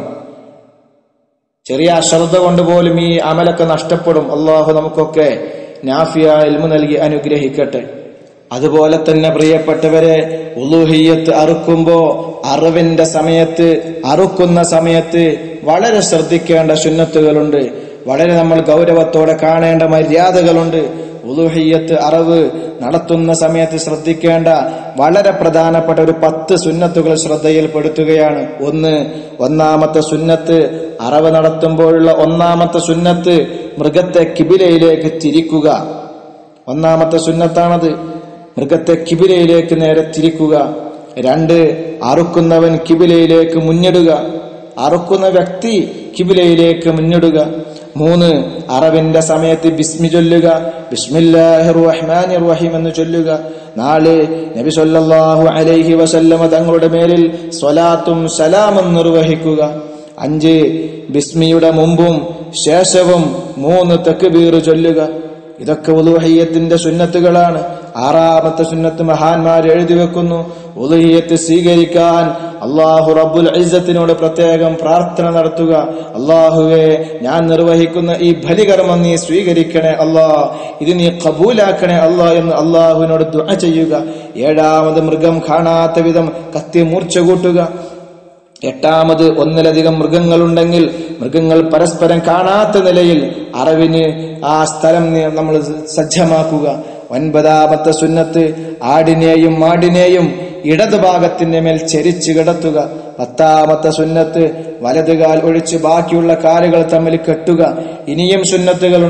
ചെറിയ അശ്രദ്ധ കൊണ്ട് പോലും ഈ അമലൊക്കെ നഷ്ടപ്പെടും അള്ളാഹു നമുക്കൊക്കെ നാഫിയ ഇൽമു നൽകി അനുഗ്രഹിക്കട്ടെ അതുപോലെ തന്നെ പ്രിയപ്പെട്ടവരെ ഉലൂഹിയത്ത് അറുക്കുമ്പോ അറിവിന്റെ സമയത്ത് അറുക്കുന്ന സമയത്ത് വളരെ ശ്രദ്ധിക്കേണ്ട സുന്നത്തുകളുണ്ട് വളരെ നമ്മൾ ഗൗരവത്തോടെ കാണേണ്ട മര്യാദകളുണ്ട് ഉലൂഹിയത്ത് അറിവ് നടത്തുന്ന സമയത്ത് ശ്രദ്ധിക്കേണ്ട വളരെ പ്രധാനപ്പെട്ട ഒരു പത്ത് സുന്നത്തുകൾ ശ്രദ്ധയിൽപ്പെടുത്തുകയാണ് ഒന്ന് ഒന്നാമത്തെ സുന്നത്ത് അറവ് നടത്തുമ്പോഴുള്ള ഒന്നാമത്തെ സുന്നത്ത് മൃഗത്തെ കിബിലയിലേക്ക് തിരിക്കുക ഒന്നാമത്തെ സുന്നത്താണത് മൃഗത്തെ കിബിലയിലേക്ക് നേരെ തിരിക്കുക രണ്ട് അറുക്കുന്നവൻ കിബിലയിലേക്ക് മുന്നിടുക അറുക്കുന്ന വ്യക്തി കിബിലയിലേക്ക് മുന്നിടുക മൂന്ന് അറവിന്റെ സമയത്ത് ബിസ്മി ചൊല്ലുക ബിസ്മില്ലാഹിർ റഹ്മാനിർ റഹീം എന്ന് ചൊല്ലുക നാല് നബി സല്ലല്ലാഹു അലൈഹി വസല്ലമ തങ്ങളുടെ മേലിൽ സ്വലാത്തും സലാമും നിർവഹിക്കുക അഞ്ച് ബിസ്മിയുടെ മുമ്പും ശേഷവും മൂന്ന് തക്ബീർ ചൊല്ലുക ഇതൊക്കെ ഉലുഹയ്യത്തിന്റെ സുന്നത്തുകളാണ് ആറാമത്തെ സുന്നത്ത് മഹാന്മാർ എഴുതി വെക്കുന്നു ഉലുഹിയത്ത് സ്വീകരിക്കാൻ അള്ളാഹു റബ്ബുൽ ഇസ്സത്തിനോട് പ്രത്യേകം പ്രാർത്ഥന നടത്തുക അള്ളാഹുവെ ഞാൻ നിർവഹിക്കുന്ന ഈ ബലികർമ്മം നീ സ്വീകരിക്കണേ അല്ലാ ഇത് നീ കബൂലാക്കണേ അല്ലാ എന്ന് അള്ളാഹുവിനോട് ദുആ ചെയ്യുക ഏഴാമത് മൃഗം കാണാത്ത വിധം കത്തി മൂർച്ച കൂട്ടുക എട്ടാമത് ഒന്നിലധികം മൃഗങ്ങളുണ്ടെങ്കിൽ മൃഗങ്ങൾ പരസ്പരം കാണാത്ത നിലയിൽ അറിവിന് ആ സ്ഥലം നി- നമ്മൾ സജ്ജമാക്കുക ഒൻപതാമത്തെ സുന്നത്ത് ആടിനെയും മാടിനെയും ഇടത് ഭാഗത്തിന്റെ മേൽ ചരിച്ചു കിടത്തുക പത്താമത്തെ സുന്നത്ത് വലതുകാൽ ഒഴിച്ച് ബാക്കിയുള്ള കാലുകൾ തമ്മിൽ കെട്ടുക ഇനിയും സുന്നത്തുകളുണ്ട്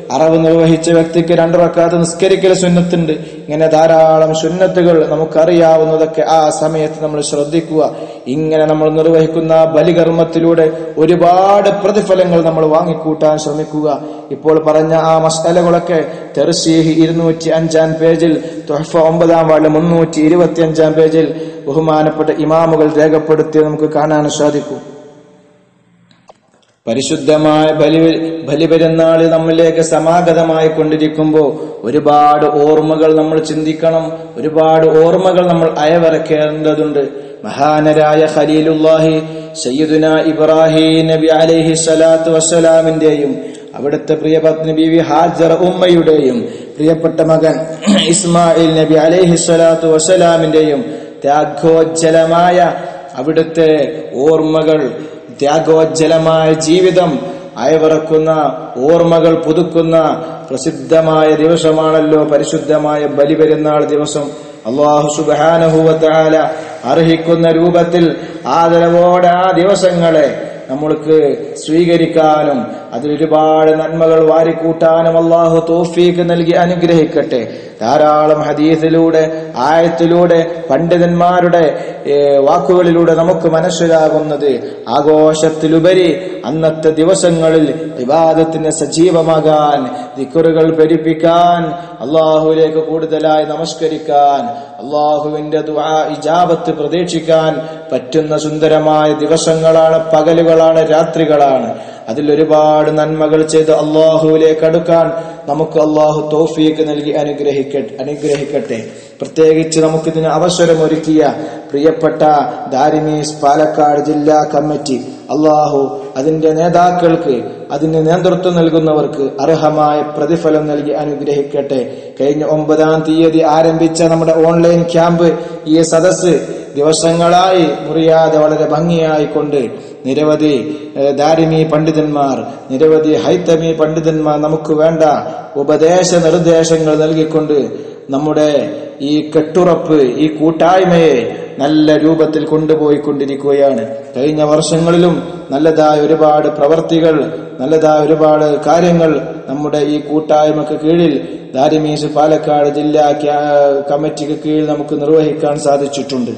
അറവ് നിർവഹിച്ച വ്യക്തിക്ക് രണ്ടു റക്കാത്ത് നിസ്കരിക്കൽ സുന്നത്തുണ്ട് ഇങ്ങനെ ധാരാളം സുന്നത്തുകൾ നമുക്കറിയാവുന്നതൊക്കെ ആ സമയത്ത് നമ്മൾ ശ്രദ്ധിക്കുക ഇങ്ങനെ നമ്മൾ നിർവഹിക്കുന്ന ബലികർമ്മത്തിലൂടെ ഒരുപാട് പ്രതിഫലങ്ങൾ നമ്മൾ വാങ്ങിക്കൂട്ടാൻ ശ്രമിക്കുക ഇപ്പോൾ പറഞ്ഞ ആ മസാലകളൊക്കെ തെർസീഹ് ഇരുന്നൂറ്റി അഞ്ചാം പേജിൽ തൊഹഫ ഒമ്പതാം വാർഡ് മുന്നൂറ്റി ഇരുപത്തി അഞ്ചാം പേജിൽ ബഹുമാനപ്പെട്ട ഇമാമുകൾ രേഖപ്പെടുത്തി നമുക്ക് കാണാൻ സാധിക്കും പരിശുദ്ധമായ ബലി ബലിപെരുന്നാള് നമ്മിലേക്ക് സമാഗതമായി കൊണ്ടിരിക്കുമ്പോൾ ഒരുപാട് ഓർമ്മകൾ നമ്മൾ ചിന്തിക്കണം ഒരുപാട് ഓർമ്മകൾ നമ്മൾ അയവിറക്കേണ്ടതുണ്ട് മഹാനരായ ഖലീലുല്ലാഹി സയ്യിദുന ഇബ്രാഹിം നബി അലൈഹി സ്വലാത്തു വസ്സലാമിന്റെയും അവിടുത്തെ പ്രിയപത്നി ബീവി ഹാജർ ഉമ്മയുടെയും പ്രിയപ്പെട്ട മകൻ ഇസ്മായിൽ നബി അലൈഹി സ്വലാത്തു വസ്സലാമിന്റെയും ത്യാഗോജ്ജലമായ അവിടുത്തെ ഓർമ്മകൾ ത്യാഗോജ്ജലമായ ജീവിതം അയവിറക്കുന്ന ഓർമ്മകൾ പുതുക്കുന്ന പ്രസിദ്ധമായ ദിവസമാണല്ലോ പരിശുദ്ധമായ ബലിപെരുന്നാൾ ദിവസം അള്ളാഹു സുബാനഹുവത്താല അർഹിക്കുന്ന രൂപത്തിൽ ആദരവോടെ ആ ദിവസങ്ങളെ നമ്മൾക്ക് സ്വീകരിക്കാനും അതിലൊരുപാട് നന്മകൾ വാരിക്കൂട്ടാനും അള്ളാഹു തോഫീക്ക് നൽകി അനുഗ്രഹിക്കട്ടെ ധാരാളം ഹദീസിലൂടെ ആയത്തിലൂടെ പണ്ഡിതന്മാരുടെ ഏ, വാക്കുകളിലൂടെ നമുക്ക് മനസ്സിലാകുന്നത് ആഘോഷത്തിലുപരി അന്നത്തെ ദിവസങ്ങളിൽ വിവാദത്തിന് സജീവമാകാൻ ദിക്കുറുകൾ പെരുപ്പിക്കാൻ അള്ളാഹുവിലേക്ക് കൂടുതലായി നമസ്കരിക്കാൻ അള്ളാഹുവിന്റെ ദുആ ഇജാബത്ത് പ്രതീക്ഷിക്കാൻ പറ്റുന്ന സുന്ദരമായ ദിവസങ്ങളാണ് പകലുകളാണ് രാത്രികളാണ് അതിൽ ഒരുപാട് നന്മകൾ ചെയ്ത് അള്ളാഹുവിലേക്ക് അടുക്കാൻ നമുക്ക് അള്ളാഹു തോഫീക്ക് നൽകി അനുഗ്രഹിക്കട്ടെ അനുഗ്രഹിക്കട്ടെ പ്രത്യേകിച്ച് നമുക്കിതിന് അവസരമൊരുക്കിയ പ്രിയപ്പെട്ട ദാരിമീസ് പാലക്കാട് ജില്ലാ കമ്മിറ്റി അള്ളാഹു അതിന്റെ നേതാക്കൾക്ക് അതിന് നേതൃത്വം നൽകുന്നവർക്ക് അർഹമായ പ്രതിഫലം നൽകി അനുഗ്രഹിക്കട്ടെ കഴിഞ്ഞ ഒമ്പതാം തീയതി ആരംഭിച്ച നമ്മുടെ ഓൺലൈൻ ക്യാമ്പ് ഈ സദസ്സ് ദിവസങ്ങളായി മുറിയാതെ വളരെ ഭംഗിയായി കൊണ്ട് നിരവധി ഏഹ്, ദാരിമി പണ്ഡിതന്മാർ നിരവധി ഹൈത്തമി പണ്ഡിതന്മാർ നമുക്ക് വേണ്ട ഉപദേശ നിർദ്ദേശങ്ങൾ നൽകിക്കൊണ്ട് നമ്മുടെ ഈ കെട്ടുറപ്പ് ഈ കൂട്ടായ്മയെ നല്ല രൂപത്തിൽ കൊണ്ടുപോയിക്കൊണ്ടിരിക്കുകയാണ് കഴിഞ്ഞ വർഷങ്ങളിലും നല്ലതായ ഒരുപാട് പ്രവർത്തികൾ നല്ലതായ ഒരുപാട് കാര്യങ്ങൾ നമ്മുടെ ഈ കൂട്ടായ്മക്ക് കീഴിൽ ദാരിമീസ് പാലക്കാട് ജില്ലാ ക്യാ- കമ്മിറ്റിക്ക് കീഴിൽ നമുക്ക് നിർവഹിക്കാൻ സാധിച്ചിട്ടുണ്ട്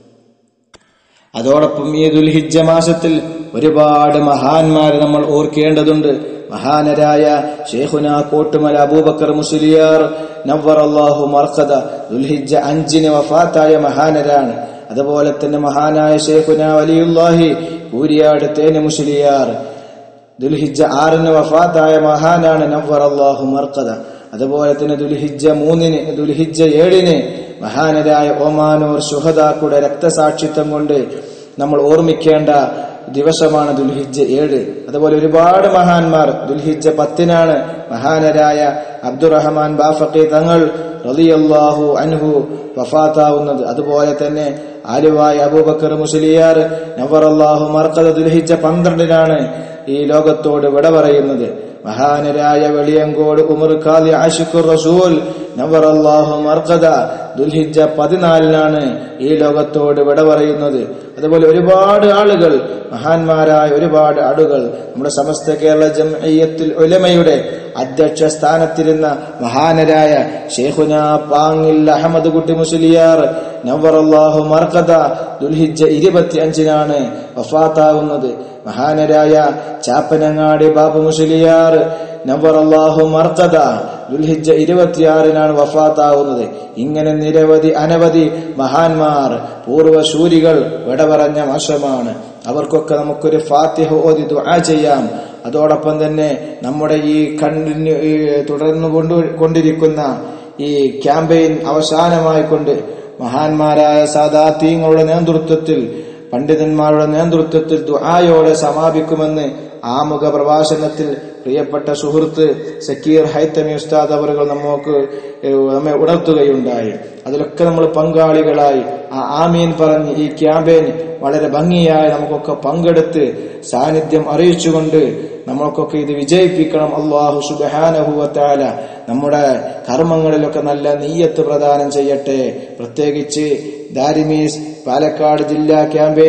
അതോടൊപ്പം ഈ ദുൽഹിജ്ജ മാസത്തിൽ ഒരുപാട് മഹാന്മാരെ നമ്മൾ ഓർക്കേണ്ടതുണ്ട് മഹാനരായ ഷേഖുന കോട്ടുമല അബൂബക്കർ മുസ്ലിയാർ നവർ അള്ളാഹു മർക്കദ ദുൽഹിജ്ജ അഞ്ചിന് വഫാത്തായ മഹാനരാണ് അതുപോലെ തന്നെ മഹാനായ ഷേഖുന വലിയുല്ലാഹി കൂരിയാട് തേന് മുസ്ലിയാർ ദുൽഹിജ്ജ ആറിന് വഫാത്തായ മഹാനാണ് നവർ അള്ളാഹു മർക്കദ അതുപോലെ തന്നെ ദുൽഹിജ്ജ മൂന്നിന് ദുൽഹിജ്ജ ഏഴിന് മഹാനരായ ഒമാനൂർ സുഹദാക്കുടെ രക്തസാക്ഷിത്വം കൊണ്ട് നമ്മൾ ഓർമ്മിക്കേണ്ട ദിവസമാണ് ദുൽഹിജ്ജ ഏഴ് അതുപോലെ ഒരുപാട് മഹാന്മാർ ദുൽഹിജ്ജ പത്തിനാണ് മഹാനരായ അബ്ദുറഹ്മാൻ ബാഫക്കി തങ്ങൾ റളിയല്ലാഹു അൻഹു വഫാത്താവുന്നത് അതുപോലെ തന്നെ ആലുവായ അബൂബക്കർ മുസ്ലിയാർ നവറല്ലാഹു മർക്കദ ദുൽഹിജ്ജ പന്ത്രണ്ടിനാണ് ഈ ലോകത്തോട് വിട പറയുന്നത് മഹാനരായ വെളിയങ്കോട് ഉമർ ഖാലി ആഷിഖുർ റസൂൽ നവറല്ലാഹു മർക്കദ ദുൽഹിജ്ജ പതിനാലിനാണ് ഈ ലോകത്തോട് വിട പറയുന്നത് അതുപോലെ ഒരുപാട് ആളുകൾ മഹാന്മാരായ ഒരുപാട് ആളുകൾ നമ്മുടെ സമസ്ത കേരള ജംഇയ്യത്തുൽ ഉലമയുടെ അധ്യക്ഷ സ്ഥാനത്തിരുന്ന മഹാനരായ ഷെയ്ഖുന പാങ്ങിൽ അഹമ്മദ് കുട്ടി മുസ്ലിയാർ നവറല്ലാഹു മർക്കദ ദുൽഹിജ്ജ ഇരുപത്തി അഞ്ചിനാണ് വഫാത്താകുന്നത് മഹാനരായ ചാപ്പനങ്ങാടി ബാബു മുസ്ലിയാർ നവറല്ലാഹു മർക്കദ ദുൽഹിജ്ജ ഇരുപത്തിയാറിനാണ് വഫാത്താവുന്നത് ഇങ്ങനെ നിരവധി അനവധി മഹാന്മാർ പൂർവശൂരികൾ വിട പറഞ്ഞ മാസമാണ് അവർക്കൊക്കെ നമുക്കൊരു ഫാത്തിഹ ഓതി ദുആ ചെയ്യാം അതോടൊപ്പം തന്നെ നമ്മുടെ ഈ കണ്ടിന്യൂ ഈ തുടർന്നു കൊണ്ടു കൊണ്ടിരിക്കുന്ന ഈ ക്യാമ്പയിൻ അവസാനമായി കൊണ്ട് മഹാന്മാരായ സാദാത്യങ്ങളുടെ നേതൃത്വത്തിൽ പണ്ഡിതന്മാരുടെ നേതൃത്വത്തിൽ ദുആയോടെ സമാപിക്കുമെന്ന് ആമുഖ പ്രഭാഷണത്തിൽ പ്രിയപ്പെട്ട സുഹൃത്ത് സക്കീർ ഹൈത്തമി ഉസ്താദ് അവർ നമുക്ക് ഏഹ്, നമ്മെ ഉണർത്തുകയുണ്ടായി അതിലൊക്കെ നമ്മൾ പങ്കാളികളായി ആ ആമീൻ പറഞ്ഞ് ഈ ക്യാമ്പയിൻ വളരെ ഭംഗിയായി നമുക്കൊക്കെ പങ്കെടുത്ത് സാന്നിധ്യം അറിയിച്ചുകൊണ്ട് നമ്മൾക്കൊക്കെ ഇത് വിജയിപ്പിക്കണം അള്ളാഹു സുബാനഹുവത്താല നമ്മുടെ കർമ്മങ്ങളിലൊക്കെ നല്ല നെയ്യത്ത് പ്രദാനം ചെയ്യട്ടെ പ്രത്യേകിച്ച് ദാരിമീസ് പാലക്കാട് ജില്ലാ ക്യാമ്പയിൻ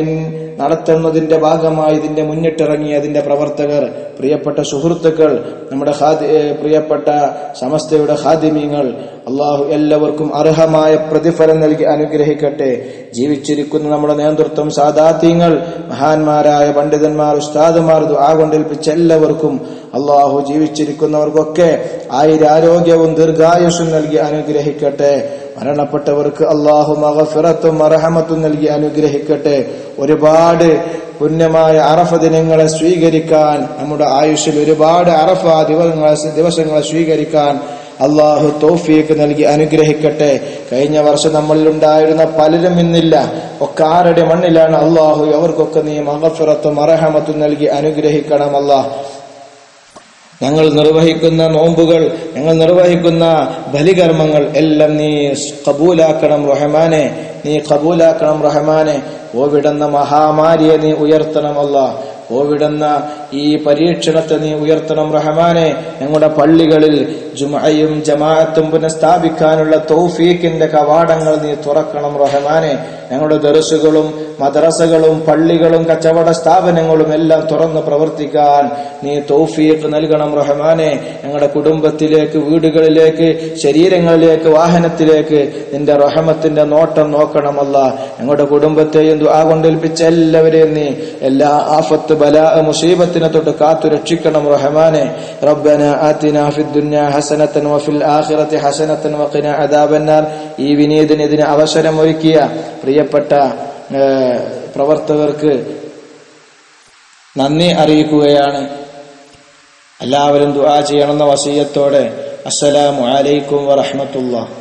നടത്തുന്നതിന്റെ ഭാഗമായി ഇതിന്റെ മുന്നിട്ടിറങ്ങിയ അതിന്റെ പ്രവർത്തകർ പ്രിയപ്പെട്ട സുഹൃത്തുക്കൾ നമ്മുടെ ഹാദി ഏഹ് പ്രിയപ്പെട്ട സമസ്തയുടെ ഹാദിമീങ്ങൾ അള്ളാഹു എല്ലാവർക്കും അർഹമായ പ്രതിഫലം നൽകി അനുഗ്രഹിക്കട്ടെ ജീവിച്ചിരിക്കുന്ന നമ്മുടെ നേതൃത്വം സാദാത്യങ്ങൾ മഹാന്മാരായ പണ്ഡിതന്മാർ ഉസ്താദുമാർ ദുആ കൊണ്ടേൽപ്പിച്ച എല്ലാവർക്കും അള്ളാഹു ജീവിച്ചിരിക്കുന്നവർക്കൊക്കെ ആയിരാരോഗ്യവും ദീർഘായുസ്സും നൽകി അനുഗ്രഹിക്കട്ടെ മരണപ്പെട്ടവർക്ക് അള്ളാഹു മഹഫിറത്തും അർഹമത്തും നൽകി അനുഗ്രഹിക്കട്ടെ ഒരുപാട് പുണ്യമായ അറഫ ദിനങ്ങളെ സ്വീകരിക്കാൻ നമ്മുടെ ആയുഷിൽ ഒരുപാട് അറഫ ദിവസങ്ങളെ ദിവസങ്ങളെ സ്വീകരിക്കാൻ അള്ളാഹു തോഫീക്ക് നൽകി അനുഗ്രഹിക്കട്ടെ കഴിഞ്ഞ വർഷം നമ്മളിൽ ഉണ്ടായിരുന്ന പലരും ഇന്നില്ല ഒക്കെ ആരുടെ മണ്ണിലാണ് അള്ളാഹു അവർക്കൊക്കെ നീ മഹഫിറത്തും അറഹമത്തും നൽകി അനുഗ്രഹിക്കണം അള്ളാഹ് ഞങ്ങൾ നിർവഹിക്കുന്ന നോമ്പുകൾ ഞങ്ങൾ നിർവഹിക്കുന്ന ബലികർമ്മങ്ങൾ എല്ലാം നീ കബൂലാക്കണം റഹ്മാനെ നീ കബൂലാക്കണം റഹ്മാനെ കോവിഡെന്ന മഹാമാരിയെ നീ ഉയർത്തണം അല്ല കോവിഡെന്ന ഈ പരീക്ഷണത്തെ നീ ഉയർത്തണം റഹ്മാനെ ഞങ്ങളുടെ പള്ളികളിൽ ജുമയും ജമാഅത്തും പുനഃസ്ഥാപിക്കാനുള്ള തൗഫീഖിന്റെ കവാടങ്ങൾ നീ തുറക്കണം റഹ്മാനെ ഞങ്ങളുടെ ദർസുകളും മദ്രസകളും പള്ളികളും കച്ചവട സ്ഥാപനങ്ങളും എല്ലാം തുറന്ന് പ്രവർത്തിക്കാൻ നീ തൗഫീഖ് നൽകണം റഹ്മാനെ ഞങ്ങളുടെ കുടുംബത്തിലേക്ക് വീടുകളിലേക്ക് ശരീരങ്ങളിലേക്ക് വാഹനത്തിലേക്ക് നിന്റെ റഹമത്തിന്റെ നോട്ടം നോക്കണമല്ല ഞങ്ങളുടെ കുടുംബത്തെയും ദുആ കൊണ്ടേൽപ്പിച്ച എല്ലാവരെയും നീ എല്ലാ ആഫത്ത് ബലാ മുസീബത്തിനെ തൊട്ട് കാത്തു രക്ഷിക്കണം റഹ്മാനെ റബ്ബന ആതിന ഫിദ് ദുനിയ ഹസനത്തൻ വഫിൽ ആഖിറതി ഹസനത്തൻ വഖിന അദാബന്നാർ ഈ വിനീതിന് ഇതിന് അവസരം ഒരുക്കിയ പ്രിയപ്പെട്ട ഏഹ്, പ്രവർത്തകർക്ക് നന്ദി അറിയിക്കുകയാണ് എല്ലാവരും ദുആ ചെയ്യണമെന്ന വസീയത്തോടെ അസ്സലാമു അലൈക്കും വറഹ്മത്തുള്ളാഹി